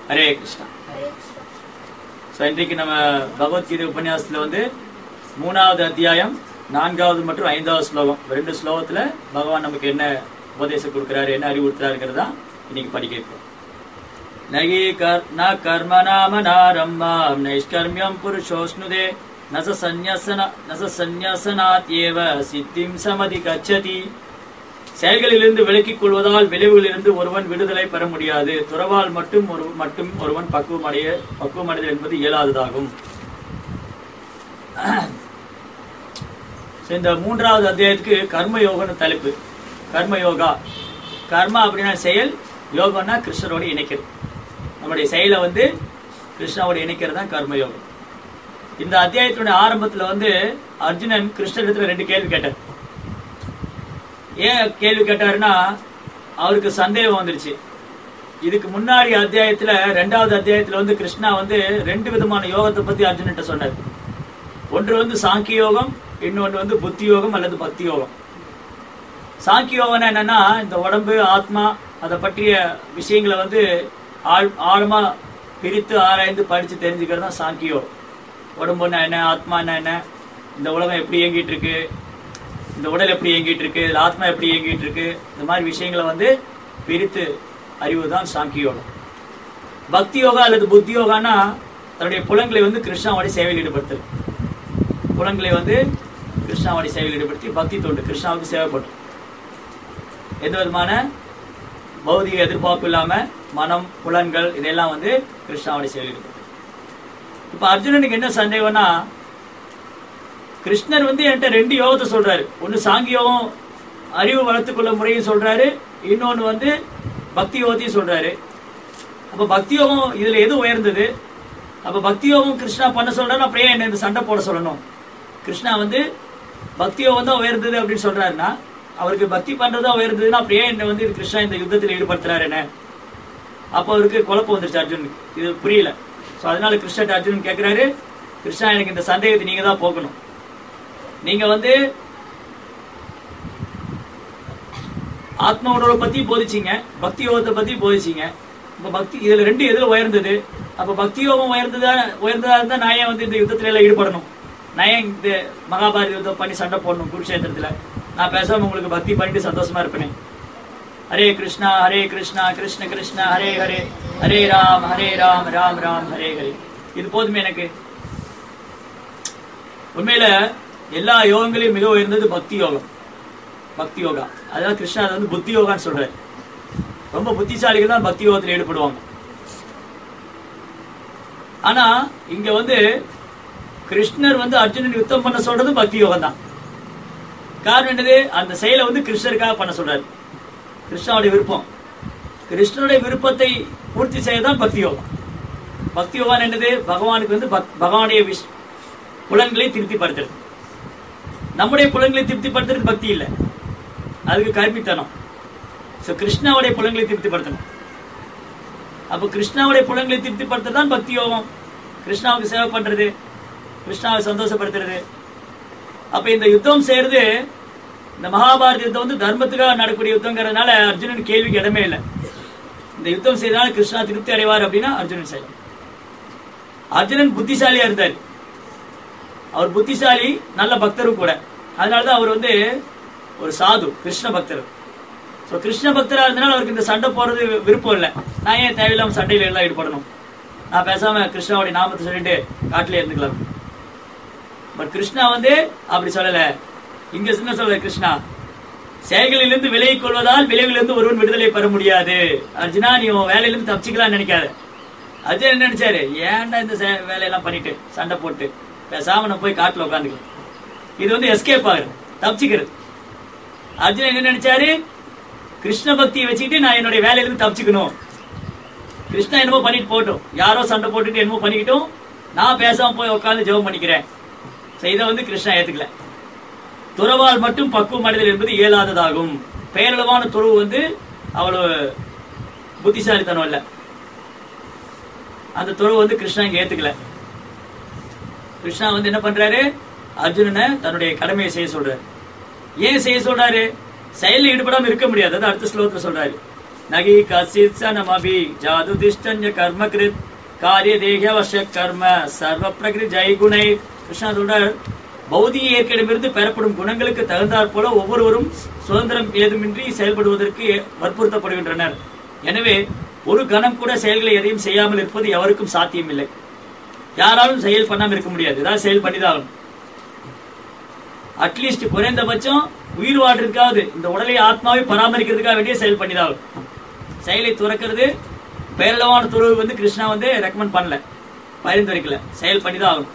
Hare Krishna so இன்றைக்கு நம்ம பகவத்கீதை உபன்யாசத்துல வந்து மூணாவது அத்தியாயம் நான்காவது மற்றும் ஐந்தாவது ஸ்லோகம் ரெண்டு ஸ்லோகத்துல பகவான் நமக்கு என்ன உபதேசம் கொடுக்கிறாரு என்ன அறிவுறுத்துறாருங்கிறதா இன்னைக்கு படிக்க இருக்கிறோம் நகி கர் ந கர்ம நாம நாரம்மாம் நைஷ்கர்மியம் புருஷோஷ்ணுதே நச சந்நியாசன நச சந்நியாசனாத் ஏவ சித்திம் சமதி கச்சதி செயல்களிலிருந்து விலக்கிக் கொள்வதால் விளைவுகளிலிருந்து ஒருவன் விடுதலை பெற முடியாது துறவால் மட்டும் ஒரு மட்டும் ஒருவன் பக்குவம் அடைய பக்குவம் அடைதல் என்பது இயலாததாகும் So, இந்த மூன்றாவது அத்தியாயத்துக்கு கர்ம யோகம்னு தலைப்பு கர்ம யோகா கர்மா அப்படின்னா செயல் யோகம்னா கிருஷ்ணரோட இணைக்கிறது நம்முடைய செயலை வந்து கிருஷ்ணாவோட இணைக்கிறது தான் கர்ம யோகம் இந்த அத்தியாயத்தினுடைய ஆரம்பத்துல வந்து அர்ஜுனன் கிருஷ்ணரிடத்துல ரெண்டு கேள்வி கேட்டார் ஏன் கேள்வி கேட்டாருன்னா அவருக்கு சந்தேகம் வந்துருச்சு இதுக்கு முன்னாடி அத்தியாயத்துல ரெண்டாவது அத்தியாயத்துல வந்து கிருஷ்ணா வந்து ரெண்டு விதமான யோகத்தை பத்தி அர்ஜுன்கிட்ட சொன்னார் ஒன்று வந்து சாங்கிய யோகம் இன்னொன்று வந்து புத்தி யோகம் அல்லது பக்தி யோகம் சாங்கிய யோகம்னா என்னன்னா இந்த உடம்பு ஆத்மா அதை பற்றிய விஷயங்களை வந்து ஆழ் ஆழமா பிரித்து ஆராய்ந்து படிச்சு தெரிஞ்சுக்கிறது தான் சாங்கிய யோகம் உடம்புன்னா என்ன ஆத்மானா என்ன இந்த உலகம் எப்படி இயங்கிட்டு இருக்கு இந்த உடல் எப்படி இயங்கிட்டு இருக்கு இதுல ஆத்மா எப்படி இயங்கிட்டு இருக்கு இந்த மாதிரி விஷயங்களை வந்து பிரித்து அறிவு தான் சாங்கிய யோகம் பக்தி யோகா அல்லது புத்தி யோகானா தன்னுடைய புலன்களை வந்து கிருஷ்ணாவோட சேவையில் ஈடுபடுத்துறது புலன்களை வந்து கிருஷ்ணாவோட சேவையில் ஈடுபடுத்தி பக்தி தொண்டு கிருஷ்ணாவுக்கு சேவைப்பட்டு எந்த விதமான பௌதிக எதிர்பார்ப்பு இல்லாம மனம் புலன்கள் இதெல்லாம் வந்து கிருஷ்ணாவோட சேவையில் ஈடுபடுத்து இப்ப அர்ஜுனனுக்கு என்ன சந்தேகம்னா கிருஷ்ணர் வந்து என்கிட்ட ரெண்டு யோகத்தை சொல்றாரு ஒன்னு சாங்கி யோகம் அறிவு வளர்த்துக்கொள்ள முறையும் சொல்றாரு இன்னொன்னு வந்து பக்தி யோகத்தையும் சொல்றாரு அப்ப பக்தி யோகம் இதுல எது உயர்ந்தது அப்ப பக்தி யோகம் கிருஷ்ணா பண்ண சொல்றாரு அப்படியே என்ன இந்த சண்டை போட சொல்லணும் கிருஷ்ணா வந்து பக்தி யோகம் தான் உயர்ந்தது அப்படின்னு சொல்றாருன்னா அவருக்கு பக்தி பண்றதா உயர்ந்ததுன்னா அப்படியே என்ன வந்து இது கிருஷ்ணா இந்த யுத்தத்தில் ஈடுபடுத்துறாரு என்ன அப்போ அவருக்கு குழப்பம் வந்துருச்சு அர்ஜுனுக்கு இது புரியல சோ அதனால கிருஷ்ணன் அர்ஜுனன் கேக்குறாரு கிருஷ்ணா எனக்கு இந்த சந்தேகத்தை நீங்க தான் போக்கணும் நீங்க வந்து ஆத்ம உணர்வை பத்தி போதிச்சீங்க பக்தி யோகத்தை பத்தி போதிச்சீங்க இப்ப பக்தி இதுல ரெண்டு எதுல உயர்ந்தது அப்ப பக்தி யோகம் உயர்ந்ததா உயர்ந்ததா இருந்தா நான் ஏன் வந்து இந்த யுத்தத்துல எல்லாம் ஈடுபடணும் நான் ஏன் இந்த மகாபாரத யுத்தம் பண்ணி சண்டை போடணும் குருஷேத்திரத்துல நான் பேசாம உங்களுக்கு பக்தி பண்ணிட்டு சந்தோஷமா இருப்பேனே ஹரே கிருஷ்ணா ஹரே கிருஷ்ணா கிருஷ்ண கிருஷ்ணா ஹரே ஹரே ஹரே ராம் ஹரே ராம் ராம் ராம் ஹரே ஹரே இது போதுமே எனக்கு உண்மையில எல்லா யோகங்களையும் மிக உயர்ந்தது பக்தி யோகம் பக்தி யோகா அதான் கிருஷ்ணா அதை வந்து புத்தி யோகான்னு சொல்றாரு ரொம்ப புத்திசாலிகள் தான் பக்தி யோகத்தில் ஈடுபடுவாங்க ஆனா இங்க வந்து கிருஷ்ணர் வந்து அர்ஜுனன் யுத்தம் பண்ண சொல்றது பக்தி யோகம் தான் காரணம் என்னது அந்த செயலை வந்து கிருஷ்ணருக்காக பண்ண சொல்றாரு கிருஷ்ணாவுடைய விருப்பம் கிருஷ்ணனுடைய விருப்பத்தை பூர்த்தி செய்யதான் பக்தி யோகம் பக்தி யோகம் என்னது பகவானுக்கு வந்து பக்- பகவானுடைய விஷ் புலன்களை திருப்திப்படுத்துறது நம்முடைய புலன்களை திருப்திப்படுத்துறது பக்தி இல்லை அதுக்கு கற்பித்தனம் சோ கிருஷ்ணாவுடைய புலன்களை திருப்திப்படுத்தணும் அப்ப கிருஷ்ணாவுடைய புலன்களை திருப்திப்படுத்துறது தான் பக்தி யோகம் கிருஷ்ணாவுக்கு சேவை பண்றது கிருஷ்ணாவை சந்தோஷப்படுத்துறது அப்ப இந்த யுத்தம் செய்யறது இந்த மகாபாரத யுத்தம் வந்து தர்மத்துக்காக நடக்கக்கூடிய யுத்தங்கிறதுனால அர்ஜுனன் கேள்விக்கு இடமே இல்லை இந்த யுத்தம் செய்தனால கிருஷ்ணா திருப்தி அடைவார் அப்படின்னா அர்ஜுனன் செய்யலாம் அர்ஜுனன் புத்திசாலியா இருந்தார் அவர் புத்திசாலி நல்ல பக்தரும் கூட அதனாலதான் அவர் வந்து ஒரு சாது கிருஷ்ண பக்தர் ஸோ கிருஷ்ண பக்தரா இருந்தனால அவருக்கு இந்த சண்டை போறது விருப்பம் இல்லை நான் ஏன் தேவையில்லாம சண்டையில எல்லாம் ஈடுபடணும் நான் பேசாம கிருஷ்ணாவுடைய நாமத்தை சொல்லிட்டு காட்டிலே இருந்துக்கலாம் பட் கிருஷ்ணா வந்து அப்படி சொல்லல இங்க என்ன சொல்ல கிருஷ்ணா செயல்களிலிருந்து விலகிக் கொள்வதால் விளைவிலிருந்து ஒருவன் விடுதலை பெற முடியாது அர்ஜுனா நீ உன் வேலையிலிருந்து தப்பிச்சுக்கலாம் நினைக்காத அர்ஜுன் என்ன நினைச்சாரு ஏன்டா இந்த செ- வேலையெல்லாம் பண்ணிட்டு சண்டை போட்டு பேசாம நான் போய் காட்டுல உட்காந்துக்கலாம் இது வந்து எஸ்கேப் ஆகுறது தப்பிச்சுக்கிறது அர்ஜுன் என்ன நினைச்சாரு கிருஷ்ண பக்தியை வச்சுக்கிட்டு நான் என்னுடைய வேலையிலிருந்து தப்பிச்சுக்கணும் கிருஷ்ணா என்னமோ பண்ணிட்டு போட்டோம் யாரோ சண்டை போட்டுட்டு என்னமோ பண்ணிக்கிட்டும் நான் பேசாம போய் உட்காந்து ஜெபம் பண்ணிக்கிறேன் So இதை வந்து கிருஷ்ணா ஏத்துக்கல துறவால் மட்டும் பக்குவம் அடைதல் என்பது இயலாததாகும் பெயரளவான துறவு வந்து அவ்வளவு புத்திசாலித்தனம் இல்ல அந்த துறவு வந்து கிருஷ்ணா இங்க ஏத்துக்கல கிருஷ்ணா வந்து என்ன பண்றாரு அர்ஜுனனை தன்னுடைய கடமையை செய்ய சொல்றாரு ஏன் செய்ய சொல்றாரு செயலில் ஈடுபடாம இருக்க முடியாது அது அடுத்த ஸ்லோகத்துல சொல்றாரு நகி கசித் சனமபி ஜாது திஷ்டன்ய கர்ம கிருத் காரிய தேகவச கர்ம சர்வ பிரகிருதி ஜெய்குணை கிருஷ்ணா சொல்றார் பௌதிக இயற்கையிடமிருந்து பெறப்படும் குணங்களுக்கு தகுந்தாற் போல ஒவ்வொருவரும் சுதந்திரம் ஏதுமின்றி செயல்படுவதற்கு வற்புறுத்தப்படுகின்றனர் எனவே ஒரு கணம் கூட செயல்களை எதையும் செய்யாமல் இருப்பது எவருக்கும் சாத்தியமில்லை யாராலும் செயல் பண்ணாம இருக்க முடியாது ஏதாவது செயல் பண்ணிதான் ஆகணும் அட்லீஸ்ட் குறைந்தபட்சம் உயிர் வாழ்றதுக்காவது இந்த உடலை ஆத்மாவை பராமரிக்கிறதுக்காக வேண்டிய செயல் பண்ணிதான் ஆகணும் செயலை துறக்கிறது பேரளவான துறவு வந்து கிருஷ்ணா வந்து ரெக்கமெண்ட் பண்ணல பரிந்துரைக்கல செயல் பண்ணிதான் ஆகணும்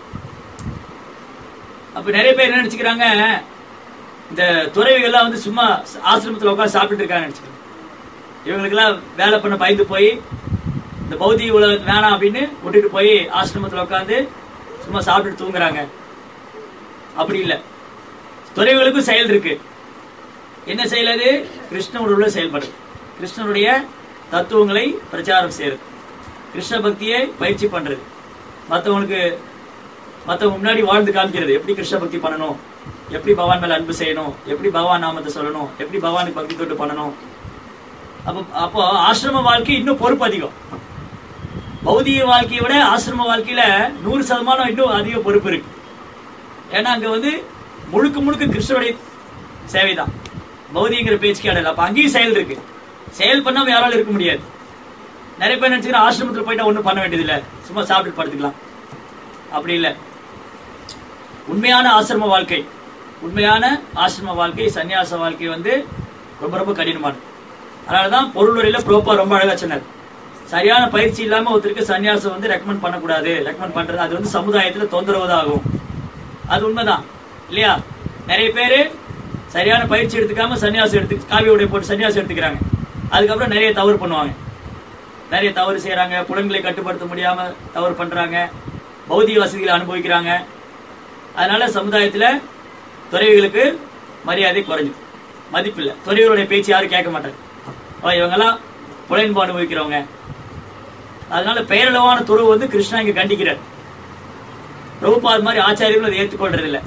அப்ப நிறைய பேர் என்ன நினைச்சுக்கிறாங்க இந்த துறவிகள்லாம் வந்து சும்மா ஆசிரமத்துல உட்காந்து சாப்பிட்டு இருக்காங்க நினைச்சுக்கிறாங்க இவங்களுக்கெல்லாம் வேலை பண்ண பயந்து போய் இந்த பௌதிக உலகம் வேணாம் அப்படின்னு விட்டுட்டு போய் ஆசிரமத்துல உட்காந்து சும்மா சாப்பிட்டுட்டு தூங்குறாங்க அப்படி இல்ல துறவிகளுக்கும் செயல் இருக்கு என்ன செயல் அது கிருஷ்ணனோட உள்ள செயல்படுது கிருஷ்ணனுடைய தத்துவங்களை பிரச்சாரம் செய்யறது கிருஷ்ண பக்தியை பயிற்சி பண்றது மற்றவங்களுக்கு மற்றவங்க முன்னாடி வாழ்ந்து காமிக்கிறது எப்படி கிருஷ்ண பக்தி பண்ணணும் எப்படி பகவான் மேல அன்பு செய்யணும் எப்படி பகவான் நாமத்தை சொல்லணும் எப்படி பகவானுக்கு பக்தி தொட்டு பண்ணணும் அப்போ அப்போ ஆசிரம வாழ்க்கை இன்னும் பொறுப்பு அதிகம் பௌதிக வாழ்க்கையை விட ஆசிரம வாழ்க்கையில நூறு சதமானம் இன்னும் அதிக பொறுப்பு இருக்கு ஏன்னா அங்க வந்து முழுக்க முழுக்க கிருஷ்ணனுடைய சேவைதான் பௌதிங்கிற பேச்சுக்கு இடம் இல்லை அப்ப அங்கேயும் செயல் இருக்கு செயல் பண்ணாம யாராலும் இருக்க முடியாது நிறைய பேர் நினைச்சுக்கிற ஆசிரமத்துல போயிட்டா ஒண்ணும் பண்ண வேண்டியதில்லை சும்மா சாப்பிட்டு படுத்துக்கலாம் அப்படி இல்லை உண்மையான ஆசிரம வாழ்க்கை உண்மையான ஆசிரம வாழ்க்கை சன்னியாச வாழ்க்கை வந்து ரொம்ப ரொம்ப கடினமானது அதனாலதான் பொருளுரையில ப்ரோப்பா ரொம்ப அழகா சொன்னார் சரியான பயிற்சி இல்லாம ஒருத்தருக்கு சன்னியாசம் வந்து ரெக்கமெண்ட் பண்ணக்கூடாது ரெக்கமெண்ட் பண்றது அது வந்து சமுதாயத்துல தொந்தரவு தான் ஆகும் அது உண்மைதான் இல்லையா நிறைய பேரு சரியான பயிற்சி எடுத்துக்காம சன்னியாசம் எடுத்து காவி உடை போட்டு சன்னியாசம் எடுத்துக்கிறாங்க அதுக்கப்புறம் நிறைய தவறு பண்ணுவாங்க நிறைய தவறு செய்யறாங்க புலன்களை கட்டுப்படுத்த முடியாம தவறு பண்றாங்க பௌதிக வசதிகளை அனுபவிக்கிறாங்க அதனால சமுதாயத்துல துறவிகளுக்கு மரியாதை குறைஞ்சு மதிப்பில்லை துறவிகளுடைய பேச்சு யாரும் கேட்க மாட்டாங்க ஓ, இவங்கெல்லாம் புலன்பு அனுபவிக்கிறவங்க அதனால பெயரளவான துறவு வந்து கிருஷ்ணா இங்க கண்டிக்கிறார் பிரபுபாத் மாதிரி ஆச்சாரியர்களும் அதை ஏற்றுக்கொள்றது இல்ல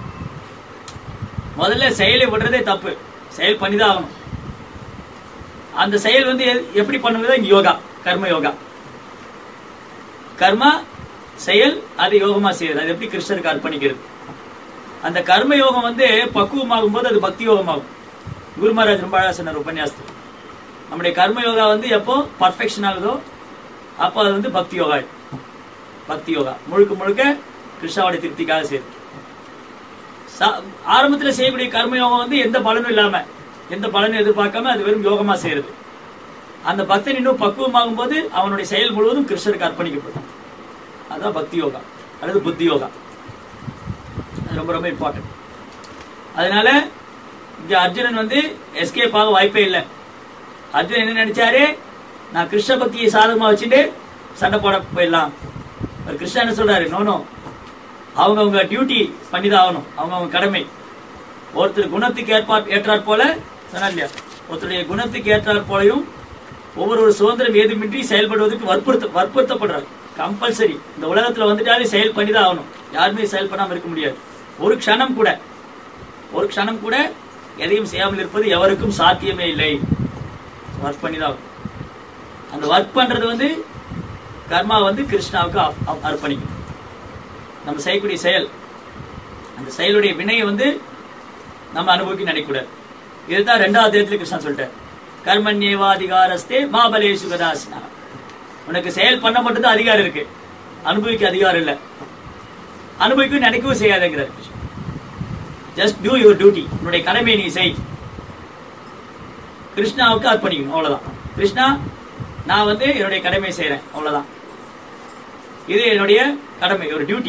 முதல்ல செயலை விடுறதே தப்பு செயல் பண்ணிதான் ஆகணும் அந்த செயல் வந்து எ- எப்படி பண்ணுவது இங்க யோகா கர்ம யோகா கர்மா செயல் அதை யோகமா செய்யுது அது எப்படி கிருஷ்ணருக்கு அர்ப்பணிக்கிறது அந்த கர்ம யோகம் வந்து பக்குவமாகும் போது அது பக்தி யோகமாகும் குரு மகாராஜ் ரொம்ப அழகா சொன்னார் உபன்யாசத்தில் நம்முடைய கர்ம யோகா வந்து எப்போ பர்ஃபெக்ஷன் ஆகுதோ அப்போ அது வந்து பக்தி யோகா ஆயிடும். பக்தி யோகா முழுக்க முழுக்க கிருஷ்ணாவுடைய திருப்திக்காக செய்யுது சா- ஆரம்பத்துல செய்யக்கூடிய கர்ம யோகம் வந்து எந்த பலனும் இல்லாம எந்த பலனும் எதிர்பார்க்காம அது வெறும் யோகமா செய்யறது அந்த பக்தன் இன்னும் பக்குவமாகும் போது அவனுடைய செயல் முழுவதும் கிருஷ்ணருக்கு அர்ப்பணிக்கப்படும் அதான் பக்தி யோகா அல்லது புத்தி யோகா அது ரொம்ப ரொம்ப இம்பார்ட்டன்ட் அதனால இங்க அர்ஜுனன் வந்து எஸ்கேப் ஆக வாய்ப்பே இல்லை அர்ஜுனன் என்ன நினைச்சாரு நான் கிருஷ்ண பக்தியை சாதகமா வச்சுட்டு சண்டை போட போயிடலாம் அவர் கிருஷ்ணா என்ன சொல்றாரு நோ நோ அவங்க அவங்க டியூட்டி பண்ணிதான் ஆகணும் அவங்க அவங்க கடமை ஒருத்தர் குணத்துக்கு ஏற்பார் ஏற்றாற் போல சொன்னா இல்லையா ஒருத்தருடைய குணத்துக்கு ஏற்றாற் போலையும் ஒவ்வொரு ஒரு சுதந்திரம் ஏதுமின்றி செயல்படுவதற்கு வற்புறுத்த வற்புறுத்தப்படுறாரு கம்பல்சரி இந்த உலகத்துல வந்துட்டாலே செயல் பண்ணிதான் ஆகணும் யாருமே செயல் பண்ணாம இருக்க முடியாது ஒரு க்ஷணம் கூட ஒரு க்ஷணம் கூட எதையும் செய்யாமல் இருப்பது எவருக்கும் சாத்தியமே இல்லை ஒர்க் பண்ணி தான் ஆகணும். அந்த ஒர்க் பண்றது வந்து கர்மா வந்து கிருஷ்ணாவுக்கு அப்- அப்- அர்ப்பணிக்கும் நம்ம செய்யக்கூடிய செயல் அந்த செயலுடைய வினையை வந்து நம்ம அனுபவிக்க நினைக்கக்கூடாது இதுதான் ரெண்டாவது தேதியில் கிருஷ்ணா சொல்லிட்டார் கர்மண்யேவாதிகாரஸ்தே மாபலேஷு கதாசினா உனக்கு செயல் பண்ண மட்டும்தான் அதிகாரம் இருக்கு அனுபவிக்க அதிகாரம் இல்லை அனுபவிக்கும் நினைக்கவும் செய்யாதேங்கிறார் ஜஸ்ட் டூ யுவர் டியூட்டி உன்னுடைய கடமையை நீ செய் கிருஷ்ணாவுக்கு அர்ப்பணிக்கணும் அவ்வளவுதான் கிருஷ்ணா நான் வந்து என்னுடைய கடமையை செய்றேன் அவ்வளவுதான் இது என்னுடைய கடமை ஒரு டியூட்டி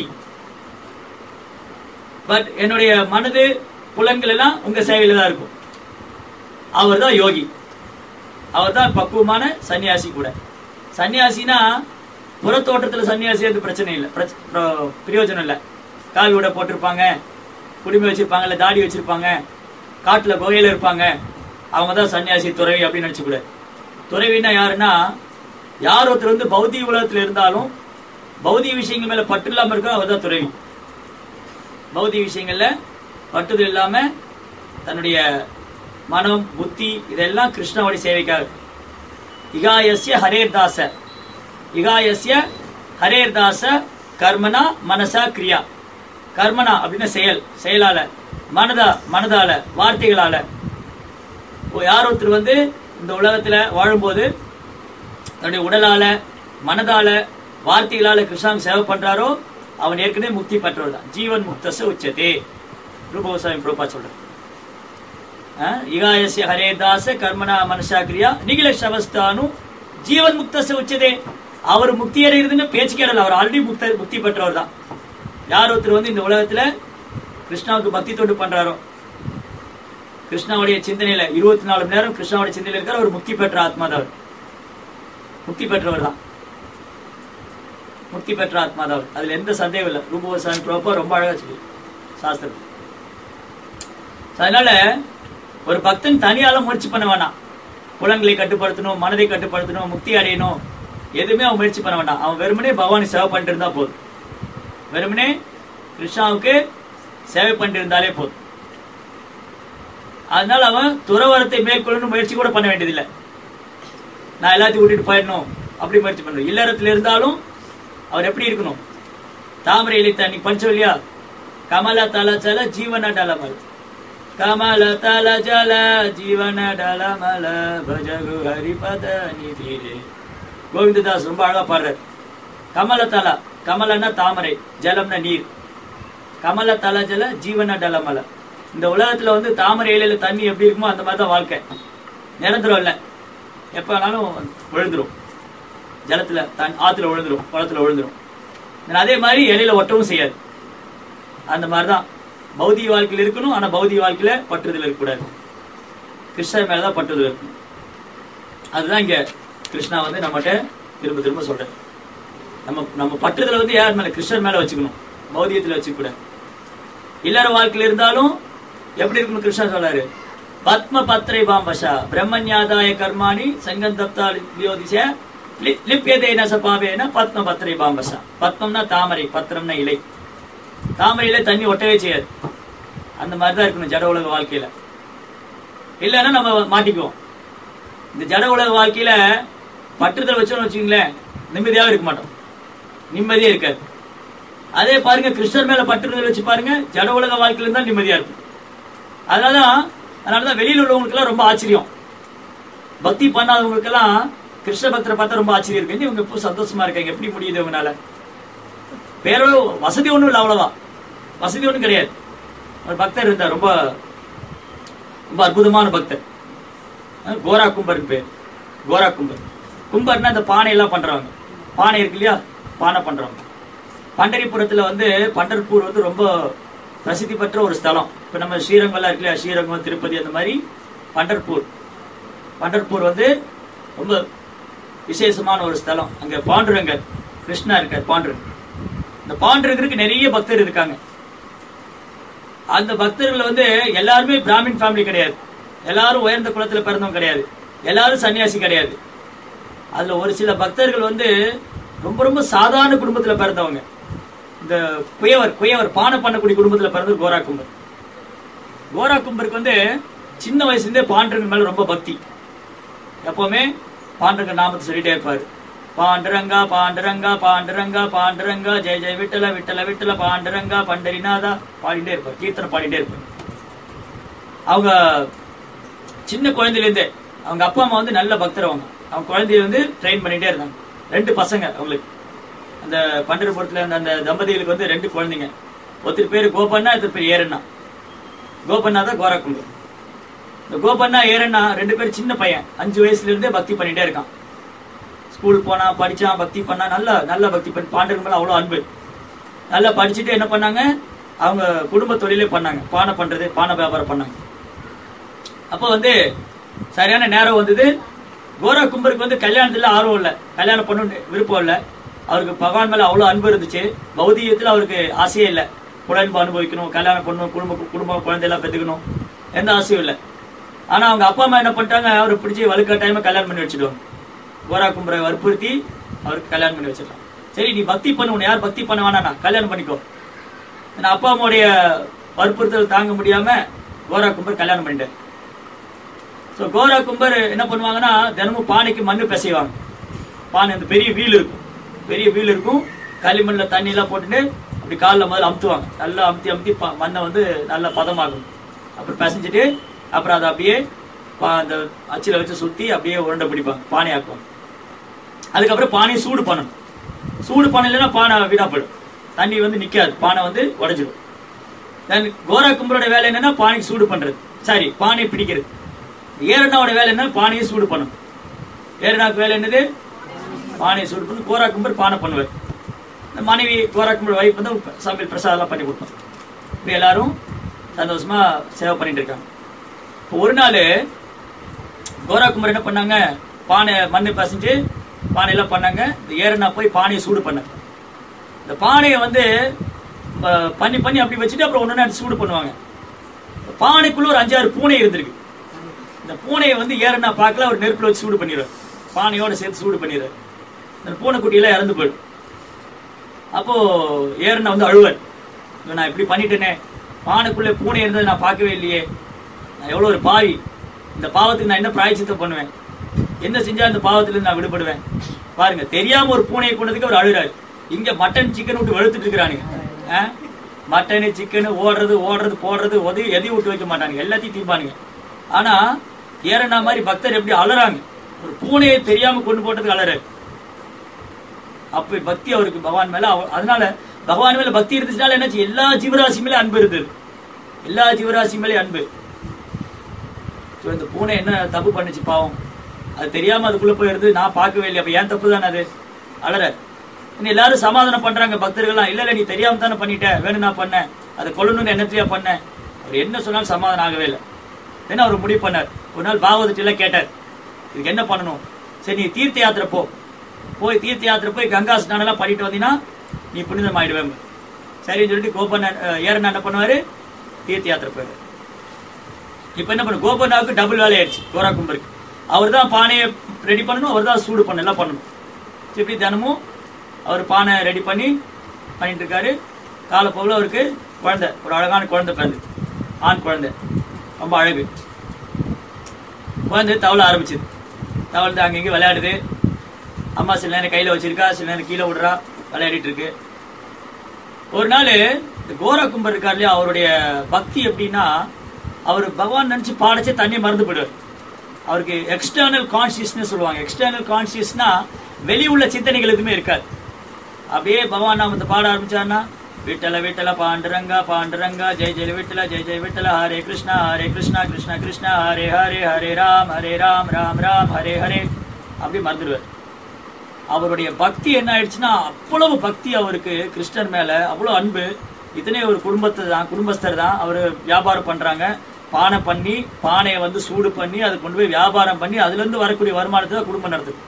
பட் என்னுடைய மனது புலன்கள் எல்லாம் உங்க சேவையில தான் இருக்கும் அவர் தான் யோகி அவர் தான் பக்குவமான சன்னியாசி கூட சன்னியாசினா புறத்தோட்டத்துல சன்னியாசி அது பிரச்சனை இல்லை பிரச்ச- பிர- பிரயோஜனம் இல்லை காவி உடை போட்டிருப்பாங்க குடுமி வச்சிருப்பாங்க இல்ல தாடி வச்சிருப்பாங்க காட்டுல குகையில இருப்பாங்க அவங்க தான் சன்னியாசி துறவி அப்படின்னு நினைச்சுக்கூடாது துறவின்னா யாருன்னா யார் ஒருத்தர் வந்து பௌதிக உலகத்துல இருந்தாலும் பௌதிக விஷயங்கள் மேல பற்று இல்லாம இருக்கோ அவர் தான் துறவி பௌதிக விஷயங்கள்ல பட்டுதல் இல்லாம தன்னுடைய மனம் புத்தி இதெல்லாம் கிருஷ்ணாவுடைய சேவைக்காக இகாயஸ்ய ஹரேர்தாச இகாயஸ்ய ஹரேர்தாச கர்மனா மனசா கிரியா கர்மனா அப்படின்னா செயல் செயலால மனதா மனதால வார்த்தைகளால இப்போ யார் ஒருத்தர் வந்து இந்த உலகத்துல வாழும்போது தன்னுடைய உடலால மனதால வார்த்தைகளால கிருஷ்ணாங்க சேவை பண்றாரோ அவன் ஏற்கனவே முக்தி பெற்றவர் தான் ஜீவன் முக்தச உச்சதே ரூபகோசாமி பிரபா சொல்றார் அஹ், இகாயஸ்ய ஹரே தாச கர்மனா மனசா கிரியா நிகில சவஸ்தானு ஜீவன் முக்தச உச்சதே அவர் முக்தி அடைகிறதுன்னு பேச்சு கேடல அவர் ஆல்ரெடி முக்த முக்தி பெற்றவர் தான் யார் ஒருத்தர் வந்து இந்த உலகத்துல கிருஷ்ணாவுக்கு பக்தி தொண்டு பண்றாரோ கிருஷ்ணாவுடைய சிந்தனையில இருபத்தி நாலு மணி நேரம் கிருஷ்ணாவுடைய சிந்தனையில இருக்கார் அவர் முக்தி பெற்ற ஆத்மா தான் அவர். முக்தி பெற்றவர் தான் முக்தி பெற்ற ஆத்மா தான் அவர். அதுல எந்த சந்தேகம் இல்லை ரூபவசாமி பிரபா ரொம்ப அழகா சொல்லி சாஸ்திரம் அதனால ஒரு பக்தன் தனியால முயற்சி பண்ண வேணாம் புலன்களை கட்டுப்படுத்தணும் மனதை கட்டுப்படுத்தணும் முக்தி அடையணும் எதுவுமே அவன் முயற்சி பண்ண வேண்டாம் அவன் வெறுமனே பகவானை சேவை பண்ணிட்டு இருந்தா போதும் வெறுமனே கிருஷ்ணாவுக்கு சேவை பண்ணிட்டு இருந்தாலே போதும் அதனால அவன் துறவரத்தை மேற்கொள்ளணும் முயற்சி கூட பண்ண வேண்டியதில்லை நான் எல்லாத்தையும் விட்டுட்டு போயிடணும் அப்படி முயற்சி பண்ணணும் இல்லறத்துல இருந்தாலும் அவர் எப்படி இருக்கணும் தாமரை இலை தண்ணி படிச்சோம் இல்லையா கமல தல ஜல ஜீவன டலமல் கமல தல ஜல ஜீவன டலமல பஜகு ஹரிபத நிதிரே கோவிந்ததாஸ் ரொம்ப அழகா பாடுறார் கமல தல கமலன்னா தாமரை ஜலம்னா நீர் கமல தல ஜல ஜீவன டலமல இந்த உலகத்துல வந்து தாமரை இலையில தண்ணி எப்படி இருக்குமோ அந்த மாதிரி தான் வாழ்க்கை நிரந்தரம் இல்ல எப்ப வேணாலும் விழுந்துரும் ஜலத்துல தன் ஆத்துல விழுந்துரும் குளத்துல விழுந்துரும் ஆனா அதே மாதிரி இலையில ஒட்டவும் செய்யாது அந்த மாதிரிதான் பௌதிக வாழ்க்கையில இருக்கணும் ஆனா பௌதிக வாழ்க்கையில பற்றுதல் இருக்கக்கூடாது கிருஷ்ணர் மேலதான் பற்றுதல் இருக்கணும் அதுதான் இங்க கிருஷ்ணா வந்து நம்மகிட்ட திரும்ப திரும்ப சொல்றேன் நம்ம நம்ம பற்றுதலை வந்து யார் மேல கிருஷ்ணர் மேல வச்சுக்கணும் பௌதிகத்துல வச்சுக்க கூடாது இல்லற வாழ்க்கையில இருந்தாலும் எப்படி இருக்கணும் கிருஷ்ணா சொல்றாரு பத்ம பத்ரை பாம்பஷா பிரம்மஞாதாய கர்மாணி சங்கந்தப்தா லியோதிச லி- லிப்யதேன சபாவேன பத்ம பத்ரை பாம்பஷா பத்மம்னா தாமரை பத்திரம்னா இலை தாமரையில தண்ணி ஒட்டவே செய்யாது அந்த மாதிரி தான் இருக்கணும் ஜட உலக வாழ்க்கையில இல்லைன்னா நம்ம மாட்டிக்குவோம் இந்த ஜட உலக வாழ்க்கையில பற்றுதல் வச்சோம்னு வச்சுங்களேன் நிம்மதியாவே இருக்க மாட்டோம் நிம்மதியே இருக்காது அதே பாருங்க கிருஷ்ணர் மேல பற்றுதல் வச்சு பாருங்க ஜட உலக வாழ்க்கையில இருந்தா நிம்மதியா இருக்கும் அதனாலதான் அதனாலதான் வெளியில உள்ளவங்களுக்கெல்லாம் ரொம்ப ஆச்சரியம் பக்தி பண்ணாதவங்களுக்கெல்லாம் கிருஷ்ண பக்தரை பார்த்தா ரொம்ப ஆச்சரியம் இருக்கு இவங்க இப்போ சந்தோஷமா இருக்காங்க எப்படி முடியுது இவங்கனால பேரோ வசதி ஒண்ணும் இல்லை அவ்வளவா வசதி ஒண்ணும் கிடையாது ஒரு பக்தர் இருந்தார் ரொம்ப ரொம்ப அற்புதமான பக்தர் அஹ் கோரா கும்பர் பேர் கோரா கும்பர் கும்பர்னா அந்த பானை எல்லாம் பண்றவங்க பானை இருக்கு இல்லையா பானை பண்றவங்க பண்டரிபுரத்துல வந்து பண்டர்பூர் வந்து ரொம்ப பிரசித்தி பெற்ற ஒரு ஸ்தலம் இப்ப நம்ம ஸ்ரீரங்கம்லாம் இருக்கு இல்லையா ஸ்ரீரங்கம் திருப்பதி அந்த மாதிரி பண்டர்பூர் பண்டர்பூர் வந்து ரொம்ப விசேஷமான ஒரு ஸ்தலம் அங்க பாண்டுரங்கர் கிருஷ்ணா இருக்கார் பாண்டுரங்கர் இந்த பாண்டுரங்கருக்கு நிறைய பக்தர் இருக்காங்க அந்த பக்தர்கள் வந்து எல்லாருமே பிராமின் ஃபேமிலி கிடையாது எல்லாரும் உயர்ந்த குலத்துல பிறந்தவங்க கிடையாது எல்லாரும் சன்னியாசி கிடையாது அதுல ஒரு சில பக்தர்கள் வந்து ரொம்ப ரொம்ப சாதாரண குடும்பத்துல பிறந்தவங்க இந்த குயவர் குயவர் பானை பண்ணக்கூடிய குடும்பத்துல பிறந்தது கோரா கும்பர் கோரா கும்பருக்கு வந்து சின்ன வயசுல இருந்தே பாண்டரங்க மேல ரொம்ப பக்தி எப்பவுமே பாண்டரங்க நாமத்தை சொல்லிட்டே இருப்பாரு பாண்டரங்கா பாண்டரங்கா பாண்டரங்கா பாண்டரங்கா ஜெய ஜெய விட்டல விட்டல விட்டல பாண்டரங்கா பண்டரிநாதா பாடிட்டே இருப்பார் கீர்த்தனை பாடிட்டே இருப்பார் அவங்க சின்ன குழந்தையில இருந்தே அவங்க அப்பா அம்மா வந்து நல்ல பக்தர் அவங்க அவங்க குழந்தைய வந்து ட்ரெயின் பண்ணிட்டே இருந்தாங்க ரெண்டு பசங்க அவங்களுக்கு அந்த பண்டரிபுரத்துல அந்த அந்த தம்பதிகளுக்கு வந்து ரெண்டு குழந்தைங்க ஒருத்தர் பேர் கோபண்ணா ஒருத்தர் பேர் ஏரண்ணா கோபண்ணா தான் கோரக்குண்டு இந்த கோபண்ணா ஏரண்ணா ரெண்டு பேரும் சின்ன பையன் அஞ்சு வயசுல இருந்தே பக்தி பண்ணிட்டே இருக்கான் ஸ்கூல் போனா படிச்சான் பக்தி பண்ணா நல்லா நல்ல பக்தி பண்ணி பாண்டவன் மேல அவ்வளவு அன்பு நல்லா படிச்சுட்டு என்ன பண்ணாங்க அவங்க குடும்ப தொழிலே பண்ணாங்க பானை பண்றது பானை வியாபாரம் பண்ணாங்க அப்போ வந்து சரியான நேரம் வந்தது கோரா கும்பருக்கு வந்து கல்யாணத்துல ஆர்வம் இல்ல கல்யாணம் பண்ண விருப்பம் இல்ல அவருக்கு பகவான் மேல அவ்வளவு அன்பு இருந்துச்சு பௌதிகத்துல அவருக்கு ஆசையே இல்ல குழந்தை அனுபவிக்கணும் கல்யாணம் பண்ணணும் குடும்ப குடும்ப குழந்தை எல்லாம் பெற்றுக்கணும் எந்த ஆசையும் இல்ல ஆனா அவங்க அப்பா அம்மா என்ன பண்ணிட்டாங்க அவரை பிடிச்சி வலுக்கட்டாயமா கல்யாணம் பண்ணி வச்சிடுவாங்க கோரா கும்பரை வற்புறுத்தி அவருக்கு கல்யாணம் பண்ணி வச்சிடலாம் சரி நீ பக்தி பண்ணு உன்னை யார் பக்தி பண்ண வேணாண்ணா கல்யாணம் பண்ணிக்கோ ஏன்னா அப்பா அம்மாவுடைய வற்புறுத்தல் தாங்க முடியாம கோரா கும்பர் கல்யாணம் பண்ணிட்டார் ஸோ கோரா கும்பர் என்ன பண்ணுவாங்கன்னா தினமும் பானைக்கு மண்ணு பிசைவாங்க பானை அந்த பெரிய வீல் இருக்கும் பெரிய வீல் இருக்கும் களிமண்ணில் தண்ணியெல்லாம் போட்டுட்டு அப்படி காலில் முதல்ல அமுத்துவாங்க நல்லா அமுத்தி அமுத்தி ப- மண்ணை வந்து நல்லா பதமாகும் அப்புறம் பிசைஞ்சிட்டு அப்புறம் அதை அப்படியே பா- அந்த அச்சில் வச்சு சுற்றி அப்படியே உருண்டை பிடிப்பாங்க பானை ஆக்குவாங்க அதுக்கப்புறம் பானையை சூடு பண்ணணும் சூடு பண்ணலைன்னா பானை வீணா போயிடும் தண்ணி வந்து நிக்காது பானை வந்து உடைஞ்சிடும் தென் கோரா கும்பலோட வேலை என்னன்னா பானைக்கு சூடு பண்றது சாரி பானையை பிடிக்கிறது ஏரனாவோட வேலை என்ன பானையை சூடு பண்ணணும் ஏரனாக்கு வேலை என்னது பானையை சூடு பண்ணி கோரா கும்பர் பானை பண்ணுவார் இந்த மனைவி கோரா கும்பர் வைஃப் வந்து சமையல் பிரசாதம்லாம் பண்ணி கொடுப்போம் இப்போ எல்லாரும் சந்தோஷமா சேவை பண்ணிட்டு இருக்காங்க இப்போ ஒரு நாள் கோரா கும்பர் என்ன பண்ணாங்க பானை மண்ணு பசைஞ்சு பானையெல்லாம் பண்ணாங்க இந்த ஏரனா போய் பானையை சூடு பண்ணாங்க இந்த பானையை வந்து ப- பண்ணி பண்ணி அப்படி வச்சுட்டு அப்புறம் ஒன்று சூடு பண்ணுவாங்க இந்த பானைக்குள்ள ஒரு அஞ்சாறு பூனை இருந்திருக்கு இந்த பூனையை வந்து ஏறனா பார்க்கல அவர் நெருப்புல வச்சு சூடு பண்ணிடுவார் பானையோட சேர்த்து சூடு பண்ணிடுறாரு இந்த பூனைக்குட்டியெல்லாம் இறந்து போயிடும் அப்போ ஏறனா வந்து அழுவார் இவன் நான் இப்படி பண்ணிட்டேனே பானைக்குள்ள பூனை இருந்தது நான் பார்க்கவே இல்லையே நான் எவ்வளோ ஒரு பாவி இந்த பாவத்துக்கு நான் என்ன பிராயச்சித்தம் பண்ணுவேன் என்ன செஞ்சா இந்த பாவத்திலிருந்து நான் விடுபடுவேன் பாருங்க தெரியாம ஒரு பூனையை கொண்டதுக்கு அவர் அழுறாரு இங்க மட்டன் சிக்கன் விட்டு வெளுத்துட்டு இருக்கிறானுங்க ஆ? மட்டனு சிக்கனு ஓடுறது ஓடுறது போடுறது உதவி எதையும் விட்டு வைக்க மாட்டாங்க எல்லாத்தையும் தீர்ப்பானுங்க ஆனா ஏறனா மாதிரி பக்தர் எப்படி அலறாங்க ஒரு பூனையை தெரியாம கொண்டு போட்டதுக்கு அலறாரு அப்ப பக்தி அவருக்கு பகவான் மேல அவ- அதனால பகவான் மேல பக்தி இருந்துச்சுனால என்னாச்சு எல்லா ஜீவராசி மேல அன்பு இருந்தது எல்லா ஜீவராசி மேலே அன்பு ஸோ இந்த பூனை என்ன தப்பு பண்ணுச்சு பாவம் அது தெரியாம அதுக்குள்ள போய் இருந்து நான் பார்க்கவே இல்லை அப்ப ஏன் தப்பு தானே அது அலற இன்னும் எல்லாரும் சமாதானம் பண்றாங்க பக்தர்கள்லாம் இல்ல இல்ல நீ தெரியாம தானே பண்ணிட்ட வேணும் நான் பண்ணேன் அதை கொல்லணும்னு என்னத்தையா பண்ணேன் அவர் என்ன சொன்னாலும் சமாதானம் ஆகவே இல்லை ஏன்னா அவர் முடிவு பண்ணார் ஒரு நாள் பாகவதத்தில கேட்டார் இதுக்கு என்ன பண்ணணும் சரி நீ தீர்த்த யாத்திரை போ போய் தீர்த்த யாத்திரை போய் கங்கா ஸ்நானம் எல்லாம் பண்ணிட்டு வந்தீங்கன்னா நீ புனிதம் ஆயிடுவேன் சரின்னு சொல்லிட்டு கோபன் ஏறனா என்ன பண்ணுவாரு தீர்த்த யாத்திரை போயிடுவார் இப்ப என்ன பண்ணு கோபர்னாவுக்கு டபுள் வேலை ஆயிடுச்சு கோரா கும்பருக்கு அவர் தான் பானையை ரெடி பண்ணணும் அவர் தான் சூடு பண்ண எல்லாம் பண்ணணும் சரி, இப்படி தினமும் அவர் பானை ரெடி பண்ணி பண்ணிட்டு இருக்காரு காலப்போகில் அவருக்கு குழந்தை ஒரு அழகான குழந்தை பிறந்து ஆண் குழந்தை ரொம்ப அழகு குழந்தை தவள ஆரம்பிச்சது தவழ்ந்து அங்கங்கே விளையாடுது அம்மா சில நேரம் கையில் வச்சிருக்கா சில நேரம் கீழே விடுறா விளையாடிட்டு இருக்கு ஒரு நாள் இந்த கோரா கும்பர் இருக்கார் இல்லையா அவருடைய பக்தி எப்படின்னா அவர் பகவான் நினைச்சு பாடச்சே தண்ணி மறந்து போயிடுவார் அவருக்கு எக்ஸ்டர்னல் கான்சியஸ்னஸ் சொல்லுவாங்க எக்ஸ்டர்னல் கான்சியஸ்னா வெளி உள்ள சிந்தனைகள் எதுவுமே இருக்காது அப்படியே பகவான் நாமத்தை பாட ஆரம்பிச்சாருன்னா விட்டல விட்டல பாண்டுரங்கா பாண்டுரங்கா ஜெய் ஜெய் விட்டல ஜெய் ஜெய் விட்டல ஹரே கிருஷ்ணா ஹரே கிருஷ்ணா கிருஷ்ணா கிருஷ்ணா ஹரே ஹரே ஹரே ராம் ஹரே ராம் ராம் ராம் ஹரே ஹரே அப்படி மறந்துடுவார் அவருடைய பக்தி என்ன ஆயிடுச்சுன்னா அவ்வளவு பக்தி அவருக்கு கிருஷ்ணர் மேல அவ்வளவு அன்பு இத்தனை ஒரு குடும்பத்தை தான் குடும்பஸ்தர் தான் அவர் வியாபாரம் பண்றாங்க பானை பண்ணி பானையை வந்து சூடு பண்ணி அதை கொண்டு போய் வியாபாரம் பண்ணி அதுல இருந்து வரக்கூடிய வருமானத்தை தான் குடும்பம் நடத்துது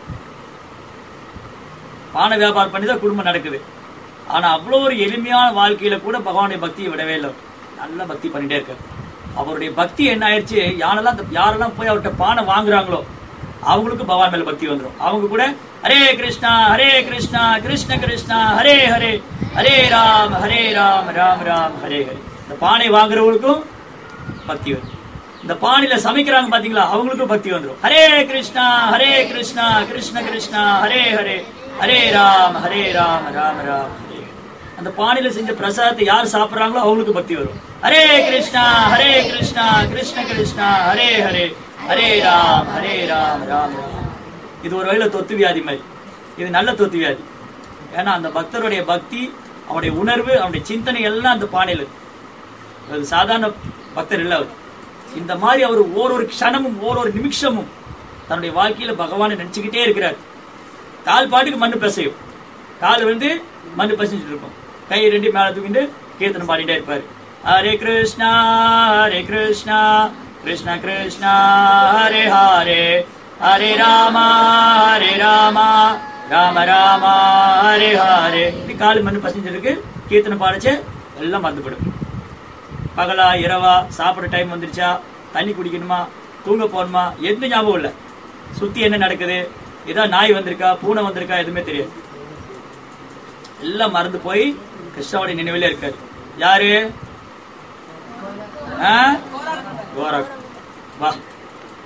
பானை வியாபாரம் பண்ணி தான் குடும்பம் நடக்குது ஆனா அவ்வளோ ஒரு எளிமையான வாழ்க்கையில கூட பகவானுடைய பக்தியை விடவே இல்லை அவர். நல்ல பக்தி பண்ணிட்டே இருக்காரு அவருடைய பக்தி என்ன ஆயிடுச்சு யாரெல்லாம் இந்த- யாரெல்லாம் போய் அவர்கிட்ட பானை வாங்குறாங்களோ அவங்களுக்கு பகவான் மேல பக்தி வந்துடும் அவங்க கூட ஹரே கிருஷ்ணா ஹரே கிருஷ்ணா கிருஷ்ண கிருஷ்ணா ஹரே ஹரே ஹரே ராம் ஹரே ராம் ராம் ராம் ஹரே ஹரே இந்த பானை வாங்குறவங்களுக்கும் பக்தி வரும் இந்த பானையில சமைக்கிறாங்க பாத்தீங்களா அவங்களுக்கும் பக்தி வந்துடும் ஹரே கிருஷ்ணா ஹரே கிருஷ்ணா கிருஷ்ண கிருஷ்ணா ஹரே ஹரே ஹரே ராம் ஹரே ராம் ராம் ராம் ஹரே ஹரே. அந்த பானையில செஞ்ச பிரசாதத்தை யார் சாப்பிடுறாங்களோ அவங்களுக்கு பக்தி வரும் ஹரே கிருஷ்ணா ஹரே கிருஷ்ணா கிருஷ்ண கிருஷ்ணா ஹரே ஹரே ஹரே ராம் ஹரே ராம் ராம் ராம் இது ஒரு வகையில தொத்து வியாதி மாதிரி இது நல்ல தொத்து வியாதி ஏன்னா அந்த பக்தருடைய பக்தி அவனுடைய உணர்வு அவனுடைய சிந்தனை எல்லாம் அந்த பானையில இருக்கு அது சாதாரண பக்தர் இல்ல அவர் இந்த மாதிரி அவர் ஓரொரு க்ஷணமும் ஓரொரு நிமிஷமும் தன்னுடைய வாழ்க்கையில பகவானை நினைச்சுக்கிட்டே இருக்கிறார் கால் பாட்டுக்கு மண்ணு பிசையும் கால் விழுந்து மண்ணு பிசைஞ்சிட்டு இருக்கும் கை ரெண்டு மேல தூக்கிட்டு கீர்த்தனம் பாடிட்டே இருப்பாரு ஹரே கிருஷ்ணா ஹரே கிருஷ்ணா கிருஷ்ண கிருஷ்ணா ஹரே ஹரே ஹரே ராமா ஹரே ராமா ராம ராமா ஹரே ஹரே இப்படி கால் மண்ணு பசஞ்சிருக்கு கீர்த்தனம் பாடிச்சு எல்லாம் மறந்து போயிடும் பகலா இரவா சாப்பிட்ற டைம் வந்துருச்சா தண்ணி குடிக்கணுமா தூங்க போகணுமா எந்த ஞாபகம் இல்லை சுத்தி என்ன நடக்குது ஏதாவது நாய் வந்திருக்கா பூனை வந்திருக்கா எதுவுமே தெரியாது எல்லாம் மறந்து போய் கிருஷ்ணாவுடைய நினைவிலே இருக்காரு யாரு ஆ? கோரக் வா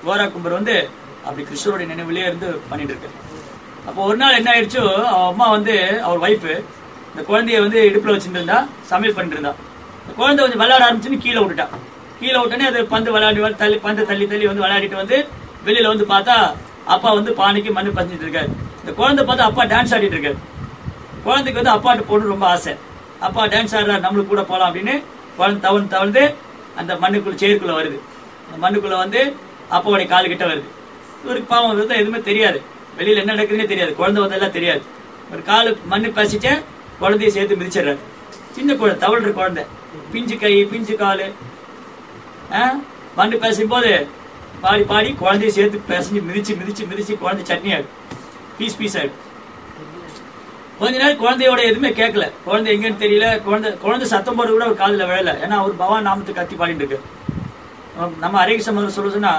கோரா கும்பர் வந்து அப்படி கிருஷ்ணருடைய நினைவிலே இருந்து பண்ணிட்டு இருக்காரு அப்போ ஒரு நாள் என்ன ஆயிடுச்சு அவ அம்மா வந்து அவர் ஒய்ஃபு இந்த குழந்தைய வந்து இடுப்புல வச்சுட்டு இருந்தா சமையல் பண்ணிட்டு இருந்தா இந்த குழந்தை கொஞ்சம் விளையாட ஆரம்பிச்சுன்னு கீழே விட்டுட்டா கீழே விட்டோன்னே அது பந்து விளையாடி விளையாடி தள்ளி பந்து தள்ளி தள்ளி வந்து விளையாடிட்டு வந்து வெளியில வந்து பார்த்தா அப்பா வந்து பானைக்கு மண்ணு பஞ்சிட்டு இருக்காரு இந்த குழந்தை பார்த்தா அப்பா டான்ஸ் ஆடிட்டு இருக்காரு குழந்தைக்கு வந்து அப்பாட்ட போகணும் ரொம்ப ஆசை அப்பா டான்ஸ் ஆடுறாரு நம்மளுக்கு கூட போலாம் அப்படின்னு குழந்தை தவழ்ந்து தவழ்ந்து அந்த மண்ணுக்குள்ள சேருக்குள்ள வருது அந்த மண்ணுக்குள்ள வந்து அப்பாவுடைய கால் கிட்ட வருது இவருக்கு பாவம் வந்து எதுவுமே தெரியாது வெளியில என்ன நடக்குதுன்னே தெரியாது குழந்தை வந்தெல்லாம் தெரியாது ஒரு காலு மண்ணு பேசிட்டு குழந்தைய சேர்த்து மிதிச்சிடுறாரு சின்ன குழந்தை தவழ்ற குழந்தை பிஞ்சு கை பிஞ்சு காலு ஆ? மண்ணு பேசும்போது பாடி பாடி குழந்தைய சேர்த்து பேசிஞ்சு மிதிச்சு மிதிச்சு மிதிச்சு குழந்தை சட்னி ஆயிடும் பீஸ் பீஸ் ஆயிடும் கொஞ்ச நேரம் குழந்தையோட எதுவுமே கேட்கல குழந்தை எங்கன்னு தெரியல குழந்தை குழந்தை சத்தம் போடுறது கூட ஒரு காதுல விழல ஏன்னா அவர் பகவான் நாமத்தை கத்தி பாடிட்டு இருக்கு நம்ம- நம்ம அரேக சம்பந்தம் சொல்ல சொன்னா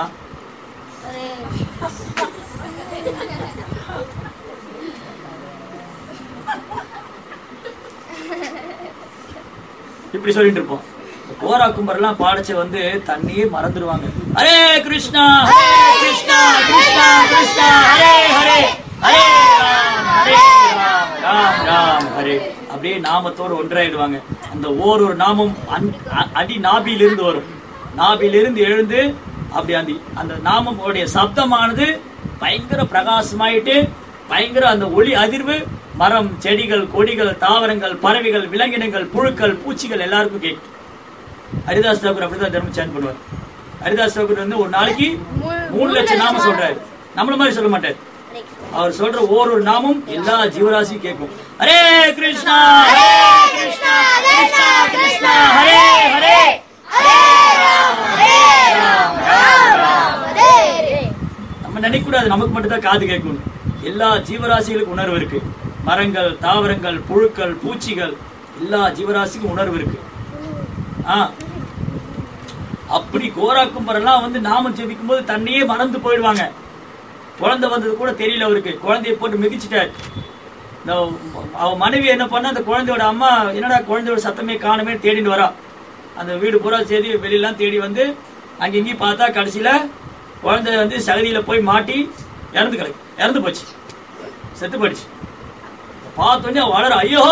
இப்படி சொல்லிட்டு இருப்போம் இந்த கோரா கும்பர்லாம் பாடச்ச வந்து தண்ணியே மறந்துடுவாங்க ஹரே கிருஷ்ணா ஹரே கிருஷ்ணா கிருஷ்ணா கிருஷ்ணா ஹரே ஹரே ஹரே ராம் ஹரே ராம் ராம் ராம் ஹரே அப்படியே நாமத்தோடு ஒன்றாயிடுவாங்க அந்த ஓரொரு நாமம் அன்- அ- அடி நாபியிலிருந்து வரும் நாபியிலிருந்து எழுந்து அப்படி அந்த அந்த நாமமுடைய சப்தமானது பயங்கர பிரகாசமாயிட்டு பயங்கர அந்த ஒளி அதிர்வு மரம் செடிகள் கொடிகள் தாவரங்கள் பறவைகள் விலங்கினங்கள் புழுக்கள் பூச்சிகள் எல்லாருக்கும் கேட்கும் ஹரிதாஸ் தாக்கூர் அப்படிதான் தர்ம சேன் பண்ணுவார் ஹரிதாஸ் தாக்கூர் வந்து ஒரு நாளைக்கு மூணு லட்சம் நாமம் சொல்றாரு நம்மள மாதிரி சொல்ல மாட்டார் அவர் சொல்ற ஒவ்வொரு நாமும் எல்லா ஜீவராசியும் கேட்கும் ஹரே கிருஷ்ணா ஹரே கிருஷ்ணா கிருஷ்ணா கிருஷ்ணா ஹரே ஹரே நம்ம நினைக்க கூடாது நமக்கு மட்டும் தான் காது கேட்கும் எல்லா ஜீவராசிகளுக்கும் உணர்வு இருக்கு மரங்கள் தாவரங்கள் புழுக்கள் பூச்சிகள் எல்லா ஜீவராசிக்கும் உணர்வு இருக்கு ஆ அப்படி கோரா கும்பரெல்லாம் வந்து நாமம் ஜெபிக்கும் போது தன்னையே மறந்து போயிடுவாங்க குழந்தை வந்தது கூட தெரியல அவருக்கு குழந்தைய போட்டு மிதிச்சிட்டாரு இந்த அவ மனைவி என்ன பண்ணா அந்த குழந்தையோட அம்மா என்னடா குழந்தையோட சத்தமே காணுமே தேடிட்டு வரா அந்த வீடு பூரா தேடி வெளியெல்லாம் தேடி வந்து அங்க இங்கேயும் பார்த்தா கடைசியில குழந்தை வந்து சகதியில போய் மாட்டி இறந்து கிடக்கு இறந்து போச்சு செத்து போயிடுச்சு பார்த்தோன்னே அவ வளர ஐயோ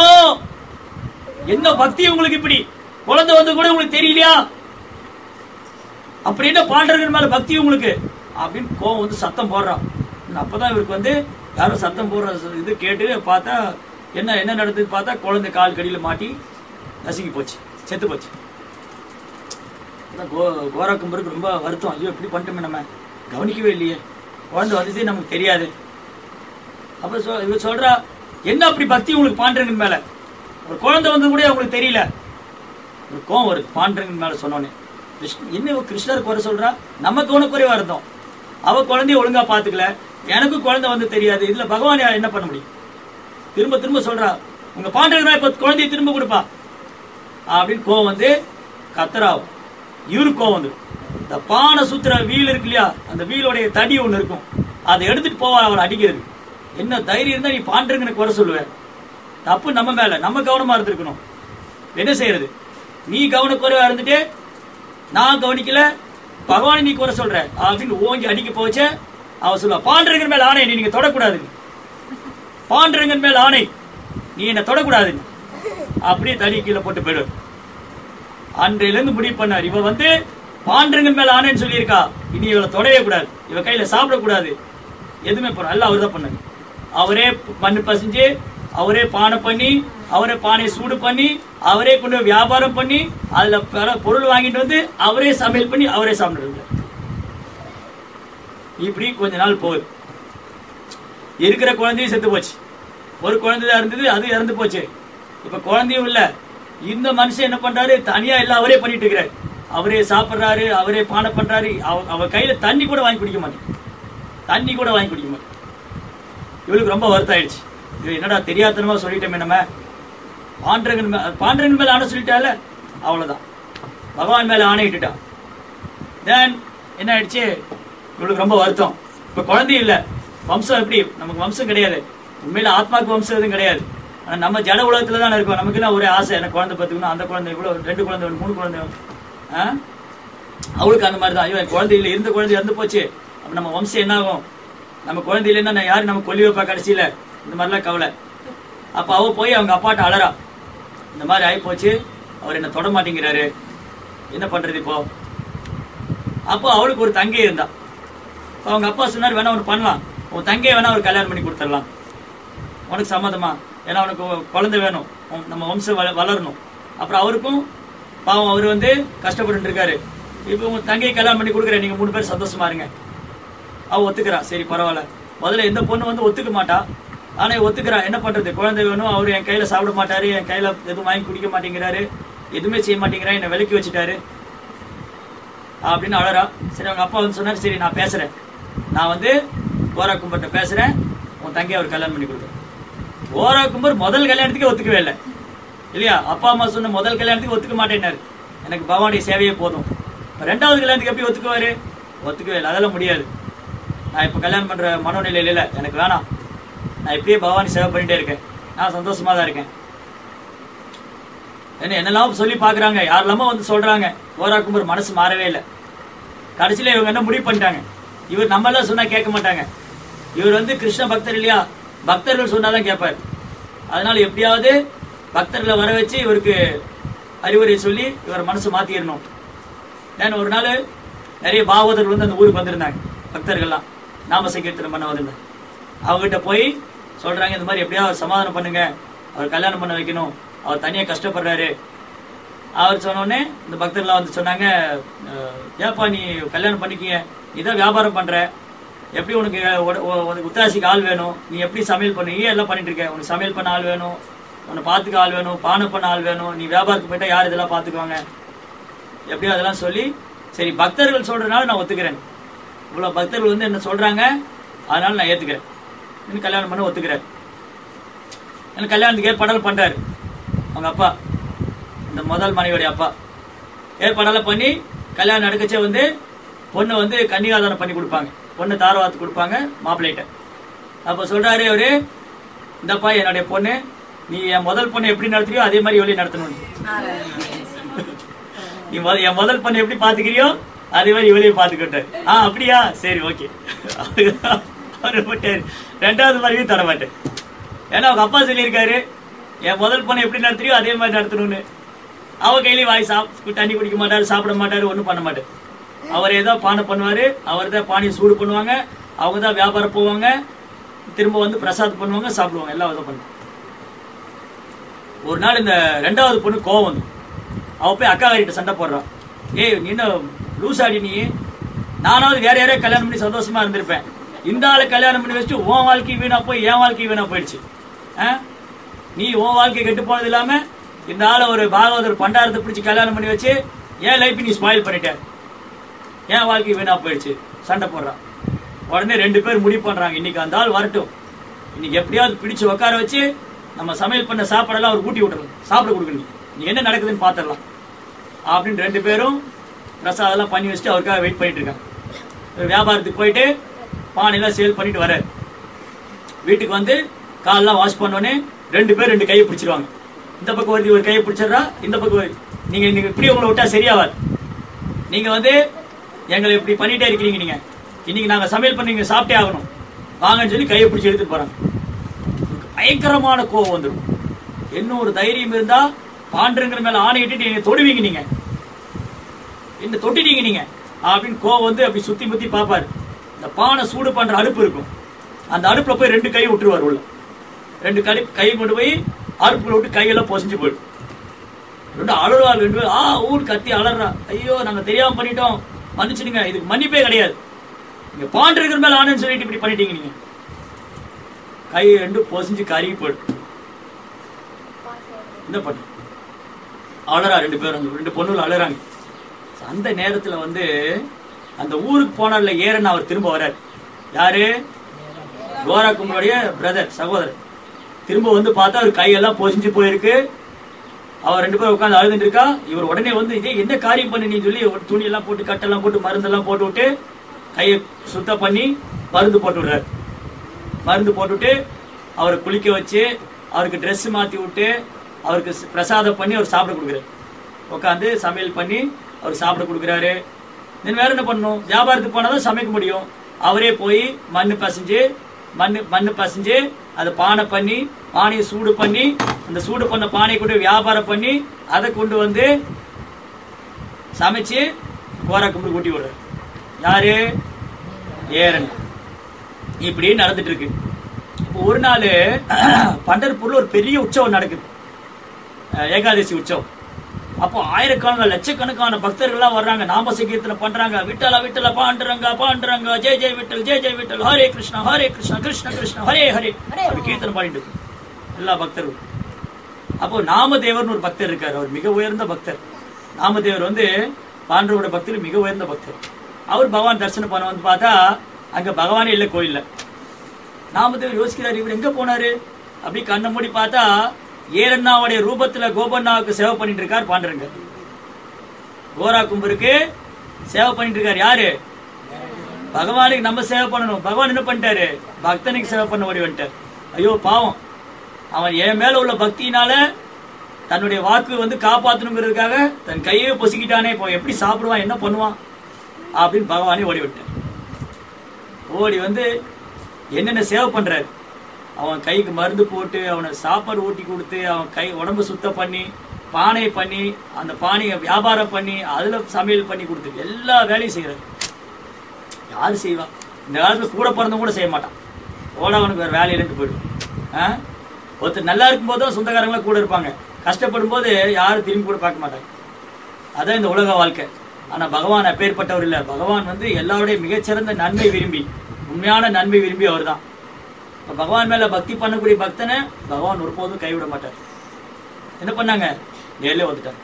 என்ன பக்தி உங்களுக்கு இப்படி குழந்தை வந்து கூட உங்களுக்கு தெரியலையா அப்படி என்ன பாண்டர்கள் மேல பக்தி உங்களுக்கு அப்படின்னு கோவம் வந்து சத்தம் போடுறான் அப்பதான் இவருக்கு வந்து யாரும் சத்தம் போடுற ச- இது கேட்டு பார்த்தா என்ன என்ன நடந்தது பார்த்தா குழந்தை கால் கடியில மாட்டி நசுங்கி போச்சு செத்து போச்சு அதான் கோ கோரா கும்பருக்கு ரொம்ப வருத்தம் ஐயோ இப்படி பண்ணிட்டோமே நம்ம கவனிக்கவே இல்லையே குழந்தை வந்துச்சு நமக்கு தெரியாது அப்ப சொ- இவ சொல்றா என்ன அப்படி பக்தி உங்களுக்கு பாண்டரங்கன் மேல ஒரு குழந்தை வந்து கூட உங்களுக்கு தெரியல ஒரு கோவம் வருது பாண்டரங்கன் மேல சொன்னோன்னே கிருஷ்ண என்ன இவ கிருஷ்ணர் குறை சொல்றா நமக்கு ஒண்ணு குறைவா இருந்தோம் அவ குழந்தைய ஒழுங்கா பாத்துக்கல எனக்கும் குழந்தை வந்து தெரியாது இதுல பகவான் என்ன பண்ண முடியும் திரும்ப திரும்ப சொல்றா உங்க பாண்டரங்கன் இப்ப குழந்தைய திரும்ப கொடுப்பா அப்படின்னு கோவம் வந்து கத்தராவும் இவருக்கு கோவம் வந்து இந்த பானை சுத்துற வீல் இருக்கு இல்லையா அந்த வீலோடைய தடி ஒண்ணு இருக்கும் அதை எடுத்துட்டு போவா அவளை அடிக்கிறது என்ன தைரியம் இருந்தா நீ பாண்டரங்கனை குறை சொல்லுவ தப்பு நம்ம மேல நம்ம கவனமா இருந்திருக்கணும் என்ன செய்யறது நீ கவனக்குறைவா இருந்துட்டு நான் கவனிக்கல பகவானை நீ குறை சொல்ற அப்படின்னு ஓங்கி அடிக்க போச்ச அவ சொல்லுவா பாண்டரங்கன் மேல ஆணை நீ நீங்க தொடக்கூடாது பாண்டரங்கன் மேல ஆணை நீ என்ன தொடக்கூடாது அப்படியே தடி கீழே போட்டு போயிடு அன்றையில இருந்து முடிவு பண்ணார் இவ வந்து பாண்டரங்கன் மேல ஆணைன்னு சொல்லியிருக்கா இனி இவளை தொடவே கூடாது இவ கையில சாப்பிடக்கூடாது எதுவுமே பண்ண எல்லாம் அவர் தான் பண்ணாரு அவரே மண்ணு பசிஞ்சு அவரே பானை பண்ணி அவரே பானையை சூடு பண்ணி அவரே கொண்டு போய் வியாபாரம் பண்ணி அதுல பல பொருள் வாங்கிட்டு வந்து அவரே சமையல் பண்ணி அவரே சாப்பிட்டு இப்படி கொஞ்ச நாள் போகுது இருக்கிற குழந்தையும் செத்து போச்சு ஒரு குழந்தை தான் இருந்தது அது இறந்து போச்சு இப்ப குழந்தையும் இல்ல இந்த மனுஷன் என்ன பண்றாரு தனியா எல்லாம் அவரே பண்ணிட்டு இருக்கிறாரு அவரே சாப்பிடுறாரு அவரே பானை பண்றாரு அவ- அவர் கையில தண்ணி கூட வாங்கி குடிக்க மாட்டேன் தண்ணி கூட வாங்கி குடிக்க மாட்டேன் இவளுக்கு ரொம்ப வருத்தம் ஆயிடுச்சு இது என்னடா தெரியாதனமா சொல்லிட்டோமே நம்ம பாண்டரங்கன் மே- பாண்டரங்கன் மேல ஆணை சொல்லிட்டால அவ்வளவுதான் பகவான் மேல ஆணையிட்டுட்டான் தென் என்ன ஆயிடுச்சு இவளுக்கு ரொம்ப வருத்தம் இப்ப குழந்தை இல்ல வம்சம் எப்படி நமக்கு வம்சம் கிடையாது உண்மையில ஆத்மாக்கு வம்சம் எதுவும் கிடையாது ஆனா நம்ம ஜட உலகத்துல தான் இருக்கோம் நமக்கு எல்லாம் ஒரே ஆசை எனக்கு குழந்தை பத்துக்கணும் அந்த குழந்தை இவ்வளவு ரெண்டு குழந்தை வேணும், மூணு குழந்தை வேணும். ஆ? அவளுக்கு அந்த மாதிரி தான் ஐயோ என் குழந்தை இல்லை இருந்த குழந்தை இறந்து போச்சு அப்ப நம்ம வம்சம் என்ன ஆகும் நம்ம குழந்தை இல்லைன்னா நான் யாரு நம்ம கொல்லி வைப்பா கடைசியில இந்த மாதிரிலாம் கவலை அப்ப அவ போய் அவங்க அப்பாட்ட அலறா இந்த மாதிரி ஆகி போச்சு அவர் என்ன தொட மாட்டேங்கிறாரு என்ன பண்றது இப்போ அப்போ அவளுக்கு ஒரு தங்கை இருந்தா அப்ப அவங்க அப்பா சொன்னார் வேணா ஒன்று பண்ணலாம் உன் தங்கையை வேணா ஒரு கல்யாணம் பண்ணி கொடுத்துடலாம் உனக்கு சம்மதமா ஏன்னா அவனுக்கு குழந்தை வேணும் உன் நம்ம வம்சம் வள- வளரணும் அப்புறம் அவருக்கும் பாவம் அவர் வந்து கஷ்டப்பட்டு இருக்காரு இப்போ உங்க தங்கையை கல்யாணம் பண்ணி கொடுக்குறேன் நீங்க மூணு பேர் சந்தோஷமா இருங்க அவ ஒத்துக்கிறா சரி பரவாயில்ல முதல்ல எந்த பொண்ணு வந்து ஒத்துக்க மாட்டா ஆனா இவ ஒத்துக்கிறா என்ன பண்றது குழந்தை வேணும் அவர் என் கையில சாப்பிட மாட்டாரு என் கையில எதுவும் வாங்கி குடிக்க மாட்டேங்கிறாரு எதுவுமே செய்ய மாட்டேங்கிறா என்னை விலக்கி வச்சுட்டாரு அப்படின்னு அழறா சரி அவங்க அப்பா வந்து சொன்னாரு சரி நான் பேசுறேன் நான் வந்து கோரா கும்பர்ட்ட பேசுறேன் உன் தங்கை அவர் கல்யாணம் பண்ணி கொடுக்குறேன் கோரா கும்பர் முதல் கல்யாணத்துக்கே ஒத்துக்கவே இல்லை இல்லையா அப்பா அம்மா சொன்ன முதல் கல்யாணத்துக்கு ஒத்துக்க மாட்டேன்னாரு எனக்கு பவானுடைய சேவையே போதும் இப்ப ரெண்டாவது கல்யாணத்துக்கு எப்படி ஒத்துக்குவாரு ஒத்துக்கவே இல்லை அதெல்லாம் முடியாது நான் இப்ப கல்யாணம் பண்ற மனோநிலையில இல்ல எனக்கு வேணாம் நான் இப்படியே பவானி சேவை பண்ணிட்டே இருக்கேன் நான் சந்தோஷமா தான் இருக்கேன் என்ன என்னெல்லாம் சொல்லி பாக்குறாங்க யாரெல்லாமோ வந்து சொல்றாங்க கோரா கும்பர் மனசு மாறவே இல்லை கடைசியில இவங்க என்ன முடிவு பண்ணிட்டாங்க இவர் நம்ம எல்லாம் சொன்னா கேட்க மாட்டாங்க இவர் வந்து கிருஷ்ண பக்தர் இல்லையா பக்தர்கள் சொன்னாதான் கேட்பார் அதனால எப்படியாவது பக்தர்களை வர வச்சு இவருக்கு அறிவுரை சொல்லி இவர் மனசு மாத்திடணும் ஏன்னா ஒரு நாள் நிறைய பாகவதர்கள் வந்து அந்த ஊருக்கு வந்திருந்தாங்க பக்தர்கள்லாம் நாம சங்கீர்த்தனம் பண்ண வந்திருந்தாங்க அவங்ககிட்ட போய் சொல்றாங்க இந்த மாதிரி எப்படியாவது சமாதானம் பண்ணுங்க அவர் கல்யாணம் பண்ண வைக்கணும் அவர் தனியா கஷ்டப்படுறாரு அவர் சொன்ன உடனே இந்த பக்தர்லாம் வந்து சொன்னாங்க அஹ், ஏப்பா நீ கல்யாணம் பண்ணிக்கிய நீ தான் வியாபாரம் பண்ற எப்படி உனக்கு உட- உ- உனக்கு உத்தாசிக்கு ஆள் வேணும் நீ எப்படி சமையல் பண்ண நீ எல்லாம் பண்ணிட்டு இருக்க உனக்கு சமையல் பண்ண ஆள் வேணும் உன்னை பார்த்துக்க ஆள் வேணும் பானை பண்ண ஆள் வேணும் நீ வியாபாரத்துக்கு போயிட்டா யார் இதெல்லாம் பார்த்துக்குவாங்க எப்படியோ அதெல்லாம் சொல்லி சரி பக்தர்கள் சொல்றதுனால நான் ஒத்துக்கிறேன் இவ்வளவு பக்தர்கள் வந்து என்ன சொல்றாங்க அதனால நான் ஏத்துக்கிறேன் இன்னும் கல்யாணம் பண்ண ஒத்துக்கிறேன் எனக்கு கல்யாணத்துக்கு ஏற்பாடெல்லாம் பண்றாரு அவங்க அப்பா இந்த முதல் மனைவியோடைய அப்பா ஏற்பாடெல்லாம் பண்ணி கல்யாணம் நடக்கச்சே வந்து பொண்ணை வந்து கன்னிகாதானம் பண்ணி கொடுப்பாங்க பொண்ணு தாரவாத்து கொடுப்பாங்க மாப்பிள்ளைகிட்ட அப்போ சொல்றாரு அவரு இந்தப்பா என்னுடைய பொண்ணு நீ என் முதல் பொண்ணை எப்படி நடத்துறியோ அதே மாதிரி இவளையும் நடத்தணும் நீ முத- என் முதல் பொண்ணை எப்படி பாத்துக்கிறியோ அதே மாதிரி இவளையும் பாத்துக்கிட்டாரு ஆ அப்படியா சரி ஓகே அவரு போட்டாரு ரெண்டாவது மாதிரியும் தர மாட்டேன் ஏன்னா அவங்க அப்பா சொல்லியிருக்காரு என் முதல் பொண்ணை எப்படி நடத்துறியோ அதே மாதிரி நடத்தணும்னு அவ கையிலயும் வாய் சாப் தண்ணி குடிக்க மாட்டாரு சாப்பிட மாட்டாரு ஒண்ணும் பண்ண மாட்டாரு அவர் ஏதோ பானை பண்ணுவாரு அவர் தான் பானையை சூடு பண்ணுவாங்க அவங்க தான் வியாபாரம் போவாங்க திரும்ப வந்து பிரசாத் பண்ணுவாங்க சாப்பிடுவாங்க எல்லாம் இதை பண்ணுவாங்க ஒரு நாள் இந்த ரெண்டாவது பொண்ணு கோவம் வந்து அவ போய் அக்கா கிட்ட சண்டை போடுறான் ஏய் நீ என்ன லூஸ் ஆடி நீ நானாவது வேற யாரையோ கல்யாணம் பண்ணி சந்தோஷமா இருந்திருப்பேன் இந்த ஆளை கல்யாணம் பண்ணி வச்சுட்டு உன் வாழ்க்கை வீணா போய் என் வாழ்க்கை வீணா போயிடுச்சு ஆ? நீ உன் வாழ்க்கை கெட்டு போனது இல்லாம இந்த ஆளை ஒரு பாகவதர் பண்டாரத்தை பிடிச்சி கல்யாணம் பண்ணி வச்சு என் லைஃப் நீ ஸ்பாயில் பண்ணிட்ட என் வாழ்க்கை வீணா போயிடுச்சு சண்டை போடுறான் உடனே ரெண்டு பேர் முடிவு பண்றாங்க இன்னைக்கு அந்த ஆள் வரட்டும் இன்னைக்கு எப்படியாவது பிடிச்சு உட்கார வச்சு நம்ம சமையல் பண்ண சாப்பாடெல்லாம் அவர் ஊட்டி விட்டுறணும் சாப்பிட கொடுக்கணும் நீ என்ன நடக்குதுன்னு பாத்திரலாம் அப்படின்னு ரெண்டு பேரும் பிரசாதம் எல்லாம் பண்ணி வச்சுட்டு அவருக்காக வெயிட் பண்ணிட்டு இருக்காங்க இவர் வியாபாரத்துக்கு போயிட்டு பானையெல்லாம் சேல் பண்ணிட்டு வர வீட்டுக்கு வந்து காலெல்லாம் வாஷ் பண்ணோடனே ரெண்டு பேர் ரெண்டு கையை பிடிச்சிருவாங்க இந்த பக்கம் ஒருத்தி ஒரு கையை பிடிச்சிடுறா இந்த பக்கம் ஒரு- நீங்க நீங்க இப்படி உங்களை விட்டா சரியாவாது நீங்க வந்து எங்களை இப்படி பண்ணிட்டே இருக்கிறீங்க நீங்க இன்னைக்கு நாங்க சமையல் பண்ணி நீங்க சாப்பிட்டே ஆகணும் வாங்கன்னு சொல்லி கையை பிடிச்சி எடுத்துட்டு போறாங்க பயங்கரமான கோவம் வந்துடும் என்ன ஒரு தைரியம் இருந்தா பாண்டுங்கிற மேல ஆணையிட்டு நீங்க தொடுவீங்க நீங்க என்ன தொட்டிட்டீங்க நீங்க அப்படின்னு கோவம் வந்து அப்படி சுத்தி முத்தி பாப்பாரு இந்த பானை சூடு பண்ற அடுப்பு இருக்கும் அந்த அடுப்புல போய் ரெண்டு கை விட்டுருவார் உள்ள ரெண்டு கை கை கொண்டு போய் அடுப்புல விட்டு கையெல்லாம் பொசிஞ்சு போயிடும் ரெண்டு அழுவாள் ரெண்டு பேர் ஆ ஊர் கத்தி அலறா ஐயோ நாங்க தெரியாம பண்ணிட்டோம் மன்னிச்சிடுங்க இதுக்கு மன்னிப்பே கிடையாது நீங்க பாண்டு இருக்கிற மேல ஆனன்னு சொல்லிட்டு இப்படி பண்ணிட்டீங்க நீங்க கை ரெண்டு பொசிஞ்சு கருகி போயிடும் என்ன பண்ண அழறா ரெண்டு பேரும் அந்த ரெண்டு பொண்ணுல அழறாங்க அந்த நேரத்துல வந்து அந்த ஊருக்கு போனார்ல ஏறன் அவர் திரும்ப வரார் யாரு கோரா கும்பலுடைய பிரதர் சகோதரர் திரும்ப வந்து பார்த்தா அவர் கையெல்லாம் பொசிஞ்சு போயிருக்கு அவர் ரெண்டு பேரும் உட்காந்து அழுதுட்டு இருக்கா இவர் உடனே வந்து இதே என்ன காரியம் பண்ணி நீ சொல்லி ஒரு துணி எல்லாம் போட்டு கட்டெல்லாம் போட்டு மருந்தெல்லாம் போட்டு விட்டு கையை சுத்தம் பண்ணி மருந்து போட்டு விடுறாரு மருந்து போட்டுவிட்டு அவரை குளிக்க வச்சு அவருக்கு Dress மாத்தி விட்டு அவருக்கு ஸ்- பிரசாதம் பண்ணி அவர் சாப்பிட கொடுக்குறாரு உட்காந்து சமையல் பண்ணி அவர் சாப்பிட கொடுக்குறாரு தென் வேற என்ன பண்ணணும் வியாபாரத்துக்கு போனாதான் சமைக்க முடியும் அவரே போய் மண்ணு பசைஞ்சு மண்ணு மண்ணு பசைஞ்சு அதை பானை பண்ணி பானையை சூடு பண்ணி அந்த சூடு பண்ண பானையை கொண்டு போய் வியாபாரம் பண்ணி அதை கொண்டு வந்து சமைச்சு கோரா கும்பிடு ஊட்டி விடுறாரு யாரு ஏரன் இப்படி நடந்துட்டு இருக்கு இப்போ ஒரு நாள் பண்டர்பூர்ல ஒரு பெரிய உற்சவம் நடக்குது அஹ் ஏகாதசி உற்சவம் அப்போ ஆயிரக்கணக்கான லட்சக்கணக்கான பக்தர்கள்லாம் வர்றாங்க நாம சங்கீர்த்தனை பண்றாங்க விட்டலா விட்டலா பாண்டுறங்க பாண்டுறங்க ஜெய் ஜெய் விட்டல் ஜெய் ஜெய் விட்டல் ஹரே கிருஷ்ணா ஹரே கிருஷ்ணா கிருஷ்ண கிருஷ்ணா ஹரே ஹரே அப்படி கீர்த்தனை பாடிட்டு இருக்கு. எல்லா பக்தர்களும் அப்போ நாமதேவர்னு ஒரு பக்தர் இருக்காரு அவர் மிக உயர்ந்த பக்தர் நாமதேவர் வந்து பாண்டவோட பக்தர் மிக உயர்ந்த பக்தர் அவர் பகவான் தரிசனம் பண்ண வந்து பார்த்தா அங்க பகவானே இல்லை கோயில்ல நாமதேவர் யோசிக்கிறாரு இவர் எங்க போனாரு அப்படி கண்ணை மூடி பார்த்தா ஏரண்ணாவுடைய ரூபத்துல கோபண்ணாவுக்கு சேவை பண்ணிட்டு இருக்கார் பாண்டுரங்க கோரா கும்பருக்கு சேவை பண்ணிட்டு இருக்காரு யாரு பகவானுக்கு நம்ம சேவை பண்ணணும் பகவான் என்ன பண்ணிட்டாரு பக்தனுக்கு சேவை பண்ண ஓடி வந்துட்டார் ஐயோ பாவம் அவன் என் மேல உள்ள பக்தியினால தன்னுடைய வாக்கு வந்து காப்பாத்தணுங்கிறதுக்காக தன் கையே பொசுக்கிட்டானே இப்போ எப்படி சாப்பிடுவான் என்ன பண்ணுவான் அப்படின்னு பகவானே ஓடி விட்டார் ஓடி வந்து என்னென்ன சேவை பண்றாரு அவன் கைக்கு மருந்து போட்டு அவனை சாப்பாடு ஊட்டி கொடுத்து அவன் கை உடம்பு சுத்தம் பண்ணி பானை பண்ணி அந்த பானையை வியாபாரம் பண்ணி அதுல சமையல் பண்ணி கொடுத்து எல்லா வேலையும் செய்யறாரு யாரு செய்வா இந்த காலத்துல கூட பிறந்தவங்க கூட செய்ய மாட்டான் ஓட அவனுக்கு வேற வேலையிலேருந்து போயிடும் ஆ? ஒருத்தர் நல்லா இருக்கும் போதும் சொந்தக்காரங்களா கூட இருப்பாங்க கஷ்டப்படும் போது யாரும் திரும்பி கூட பார்க்க மாட்டாங்க அதான் இந்த உலக வாழ்க்கை ஆனா பகவான் அப்பேற்பட்டவர் இல்ல பகவான் வந்து எல்லாருடைய மிகச்சிறந்த நன்மை விரும்பி உண்மையான நன்மை விரும்பி அவர்தான் இப்ப பகவான் மேல பக்தி பண்ணக்கூடிய பக்தனை பகவான் ஒருபோதும் கைவிட மாட்டார் என்ன பண்ணாங்க நேர்ல வந்துட்டார்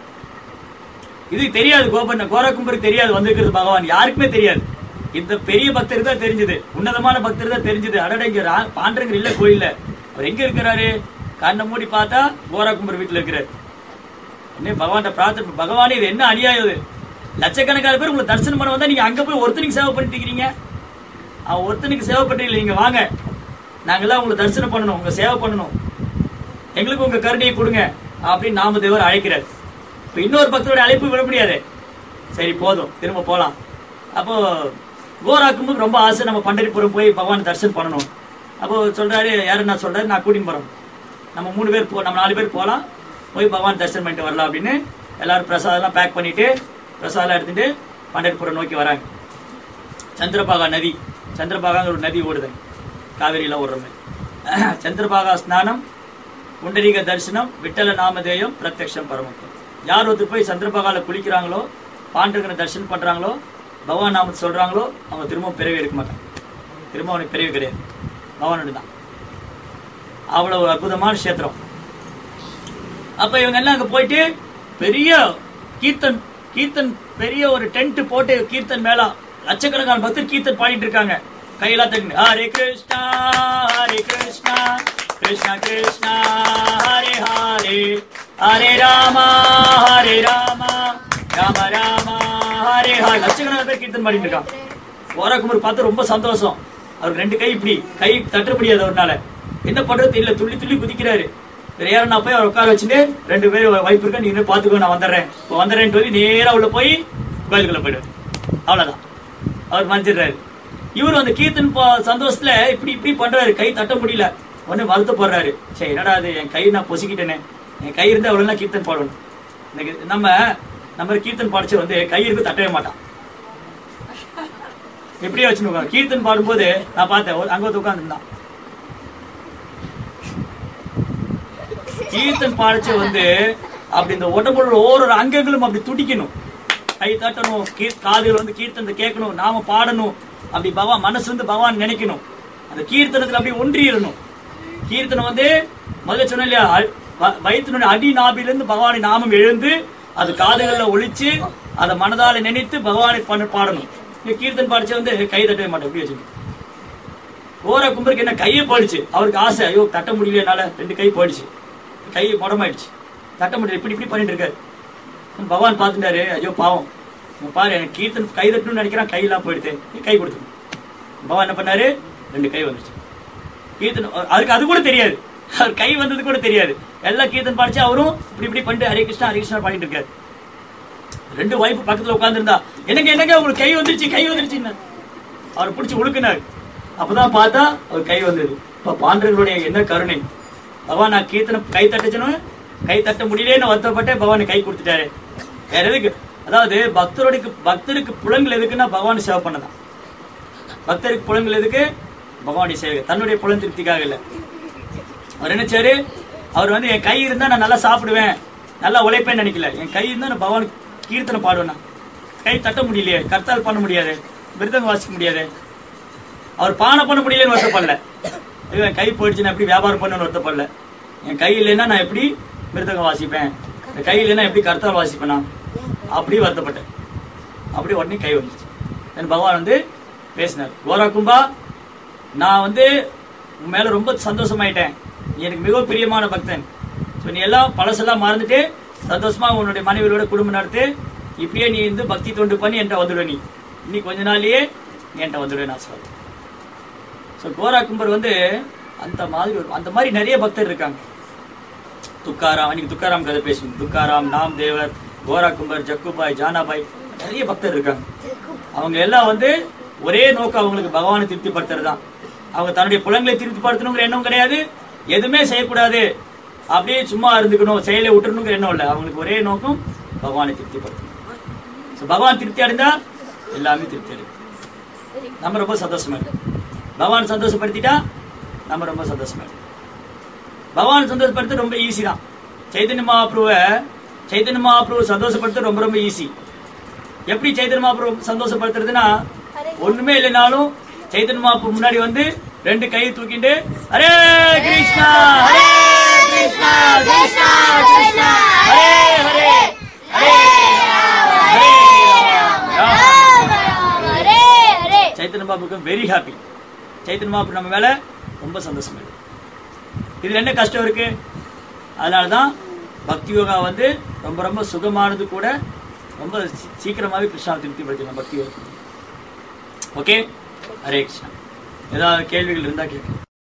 இது தெரியாது கோபண்ண கோரக்கும்பருக்கு தெரியாது வந்திருக்கிறது பகவான் யாருக்குமே தெரியாது இந்த பெரிய பக்தருக்கு தான் தெரிஞ்சது உன்னதமான பக்தர் தான் தெரிஞ்சது அடட இங்க ரா- பாண்டரங்கர் இல்ல கோயில்ல அவர் எங்க இருக்கிறாரு கண்ணை மூடி பார்த்தா கோராக்கும்பர் வீட்டுல இருக்கிறாரு என்ன பகவான் பிரார்த்தனை பகவானே இது என்ன அநியாயம் இது லட்சக்கணக்கான பேர் உங்களை தரிசனம் பண்ண வந்தா நீங்க அங்க போய் ஒருத்தனுக்கு சேவை பண்ணிட்டு இருக்கீங்க அவன் ஒருத்தனுக்கு சேவை பண்றீங்க நீங்க வாங்க நாங்கெல்லாம் உங்களை தரிசனம் பண்ணணும் உங்க சேவை பண்ணணும் எங்களுக்கு உங்க கருணையை கொடுங்க அப்படின்னு நாமதேவர் அழைக்கிறார் இப்ப இன்னொரு பக்தருடைய அழைப்பு விட முடியாது சரி போதும் திரும்ப போலாம் அப்போ கோராக்கும்போது ரொம்ப ஆசை நம்ம பண்டரிபுரம் போய் பகவான் தரிசனம் பண்ணணும் அப்போ சொல்றாரு யாரு நான் சொல்றாரு நான் கூட்டின்னு போறோம் நம்ம மூணு பேர் போ நம்ம நாலு பேர் போலாம் போய் பகவான் தரிசனம் பண்ணிட்டு வரலாம் அப்படின்னு எல்லாரும் பிரசாதம்லாம் பேக் பண்ணிட்டு பிரசாதம் எடுத்துட்டு பண்டரிபுரம் நோக்கி வராங்க சந்திரபாகா நதி சந்திரபாகாங்கிற ஒரு நதி ஓடுது காவேரியில ஓடுற மாதிரி சந்திரபாகா ஸ்நானம் புண்டரீக தரிசனம் விட்டல நாமதேயம் பிரத்யக்ஷம் பரமத்தம் யார் ஒருத்தர் போய் சந்திரபாகால குளிக்கிறாங்களோ பாண்டகனை தரிசனம் பண்றாங்களோ பகவான் நாமத்தை சொல்றாங்களோ அவங்க திரும்ப பிறவி எடுக்க மாட்டாங்க திரும்ப அவனுக்கு பிறவி கிடையாது பகவானோட தான் அவ்வளவு அற்புதமான கஷேத்திரம் அப்ப இவங்க எல்லாம் அங்க போயிட்டு பெரிய கீர்த்தன் கீர்த்தன் பெரிய ஒரு டென்ட் போட்டு கீர்த்தன் மேல லட்சக்கணக்கான பக்தர் கீர்த்தன் பாடிட்டு இருக்காங்க கையெல்லாம் தட்டு ஹரே கிருஷ்ணா ஹரே கிருஷ்ணா கிருஷ்ணா கிருஷ்ணா ஹரே ஹரே ஹரே ராமா ஹரே ராமா ராம ராமா ஹரே ஹரே லட்சக்கணக்கான பேர் கீர்த்தன் பாடிட்டு இருக்காங்க ஓரகுமார் பார்த்து ரொம்ப சந்தோஷம் அவருக்கு ரெண்டு கை இப்படி கை தட்ட முடியாது அவர்னால என்ன பண்றது தெரியல துள்ளி துள்ளி குதிக்கிறாரு வேற யாரும் நான் போய் அவர் உட்கார வச்சுட்டு ரெண்டு பேரும் வைப்பு இருக்கா நீங்க பாத்துக்கோ நான் வந்துடுறேன் இப்போ வந்துடுறேன்னு சொல்லி நேரா உள்ள போய் கோயிலுக்குள்ள போயிடுவார் அவ்வளவுதான் அவர் மறைஞ்சிடுறாரு இவர் அந்த கீர்த்தன் பா- சந்தோஷத்துல இப்படி இப்படி பண்றாரு கை தட்ட முடியல உடனே வருத்தப்படுறாரு சரி என்னடா அது என் கை நான் பொசிக்கிட்டேனே என் கை இருந்தா அவ்வளவு கீர்த்தன் பாடணும் எனக்கு நம்ம நம்ம கீர்த்தன் பாடிச்சு வந்து கை இருக்கு தட்டவே மாட்டான் எப்படியே வச்சுருக்கோம் கீர்த்தன் பாடும்போது நான் பார்த்தேன் ஒரு- அங்க உட்காந்துருந்தான் கீர்த்தன் பாடிச்சு வந்து அப்படி இந்த உடம்புல ஒவ்வொரு அங்கங்களும் அப்படி துடிக்கணும் கை தட்டணும் கீ- காதுகள் வந்து கீர்த்தனத்தை கேட்கணும் நாம பாடணும் அப்படி பகவான் மனசு வந்து பகவான் நினைக்கணும் அந்த கீர்த்தனத்துல அப்படி ஒன்றியிடணும் கீர்த்தனம் வந்து முதல்ல சொன்னேன் இல்லையா அ- வ- வயிற்றினுடைய அடி நாபிலிருந்து பகவானை நாமம் எழுந்து அது காதுகள்ல ஒழிச்சு அதை மனதால நினைத்து பகவானை பண்ண பாடணும் இந்த கீர்த்தன் பாடிச்ச வந்து கை தட்டவே மாட்டேன் எப்படி வச்சுக்கணும் ஓர கும்பருக்கு என்ன கையே போயிடுச்சு அவருக்கு ஆசை ஐயோ தட்ட முடியல என்னால ரெண்டு கை போயிடுச்சு கை முடமாயிடுச்சு தட்ட முடியல இப்படி இப்படி பண்ணிட்டு இருக்காரு பகவான் பார்த்துட்டாரு ஐயோ பாவம் இவன் பாரு எனக்கு கீர்த்தன் கை தட்டணும்னு நினைக்கிறான் கையெல்லாம் போயிடுது நீ கை கொடுத்து பகவான் என்ன பண்ணாரு ரெண்டு கை வந்துச்சு கீர்த்தன் அதுக்கு அது கூட தெரியாது அவர் கை வந்தது கூட தெரியாது எல்லாம் கீர்த்தன் பாடிச்சு அவரும் இப்படி இப்படி பண்ணிட்டு ஹரே கிருஷ்ணா ஹரே கிருஷ்ணா பாடிட்டு இருக்காரு ரெண்டு வைஃப் பக்கத்துல உட்கார்ந்திருந்தா என்னங்க என்னங்க உங்களுக்கு கை வந்துருச்சு கை வந்துருச்சுன்னு அவர் பிடிச்சி உழுக்குனார் அப்பதான் பார்த்தா அவர் கை வந்தது இப்ப பாண்டவர்களுடைய என்ன கருணை பகவான் நான் கீர்த்தனை கை தட்டுச்சுன்னு கை தட்ட முடியலேன்னு வருத்தப்பட்டே பகவான் கை கொடுத்துட்டாரு வேற எதுக்கு அதாவது பக்தருடைய பக்தருக்கு புலன்கள் எதுக்குன்னா பகவான் சேவை பண்ணதான் பக்தருக்கு புலன்கள் எதுக்கு பகவானுடைய சேவை தன்னுடைய புலன் திருப்திக்காக இல்லை அவர் நினைச்சாரு அவர் வந்து என் கை இருந்தா நான் நல்லா சாப்பிடுவேன் நல்லா உழைப்பேன்னு நினைக்கல என் கை இருந்தா நான் பகவான் கீர்த்தனை பாடுவேன் நான். கை தட்ட முடியலையே கர்த்தால் பண்ண முடியாது மிருதங்க வாசிக்க முடியாது அவர் பானை பண்ண முடியலன்னு வருத்தப்படல ஐயோ, என் கை போயிடுச்சு நான் எப்படி வியாபாரம் பண்ணணும்னு வருத்தப்படல என் கை இல்லைன்னா நான் எப்படி மிருதங்கம் வாசிப்பேன் என் கை இல்லைன்னா எப்படி கர்த்தால் வாசிப்பேனா அப்படி வருத்தப்பட்டேன் அப்படி உடனே கை வந்துச்சு தென் பகவான் வந்து பேசினார் கோரா கும்பா நான் வந்து உன் மேல ரொம்ப சந்தோஷமாயிட்டேன் நீ எனக்கு மிகவும் பிரியமான பக்தன் ஸோ நீ எல்லாம் பழசெல்லாம் மறந்துட்டு சந்தோஷமா உன்னுடைய மனைவியோட குடும்பம் நடத்து இப்படியே நீ வந்து பக்தி தொண்டு பண்ணி என்கிட்ட வந்துடுவ நீ இன்னி கொஞ்ச நாள்லயே நீ என்கிட்ட வந்துடுவேன் நான் சொல்றேன் ஸோ கோரா கும்பர் வந்து அந்த மாதிரி ஒரு அந்த மாதிரி நிறைய பக்தர் இருக்காங்க துக்காராம் அன்னைக்கு துக்காராம் கதை பேசணும் துக்காராம் நாம் தேவர் கோரா கும்பர் ஜக்குபாய் ஜானாபாய் நிறைய பக்தர் இருக்காங்க அவங்க எல்லாம் வந்து ஒரே நோக்கம் அவங்களுக்கு பகவானை திருப்திப்படுத்துறது தான் அவங்க தன்னுடைய புலன்களை திருப்திப்படுத்தணுங்கிற எண்ணம் கிடையாது எதுவுமே செய்யக்கூடாது அப்படியே சும்மா இருந்துக்கணும் செயலை விட்டுறணுங்கிற எண்ணம் இல்லை அவங்களுக்கு ஒரே நோக்கம் பகவானை திருப்திப்படுத்தணும் ஸோ பகவான் திருப்தி அடைந்தா எல்லாமே திருப்தி அடையும் நம்ம ரொம்ப சந்தோஷமா இருக்கு பகவான் சந்தோஷப்படுத்திட்டா நம்ம ரொம்ப சந்தோஷமா இருக்கு பகவான் சந்தோஷப்படுத்த ரொம்ப ஈஸி தான் சைத்தன்ய மகாபிரபுவை சைத்தன்ய மகாபிரபு சந்தோஷப்படுத்த ரொம்ப ரொம்ப ஈஸி எப்படி சைத்தன்ய மகாபிரபு சந்தோஷப்படுத்துறதுன்னா ஒண்ணுமே இல்லைனாலும் சைத்தன்ய மகாபிரபு முன்னாடி வந்து ரெண்டு கையை தூக்கிட்டு ஹரே கிருஷ்ணா ஹரே கிருஷ்ணா கிருஷ்ணா கிருஷ்ணா ஹரே ஹரே ஹரே ஹரே ராம். ஹரே ஹரே சைத்தன்ய பாபுக்கு வெரி ஹாப்பி சைத்தன்ய பாபு நம்ம மேல ரொம்ப சந்தோஷமா இருக்கு இதுல என்ன கஷ்டம் இருக்கு அதனாலதான் பக்தி யோகா வந்து ரொம்ப ரொம்ப சுகமானது கூட ரொம்ப சீ- சீக்கிரமாவே கிருஷ்ணாவை திருப்தி படுத்திடலாம் பக்தி யோகா ஓகே ஹரே கிருஷ்ணா ஏதாவது கேள்விகள் இருந்தா கேட்கலாம்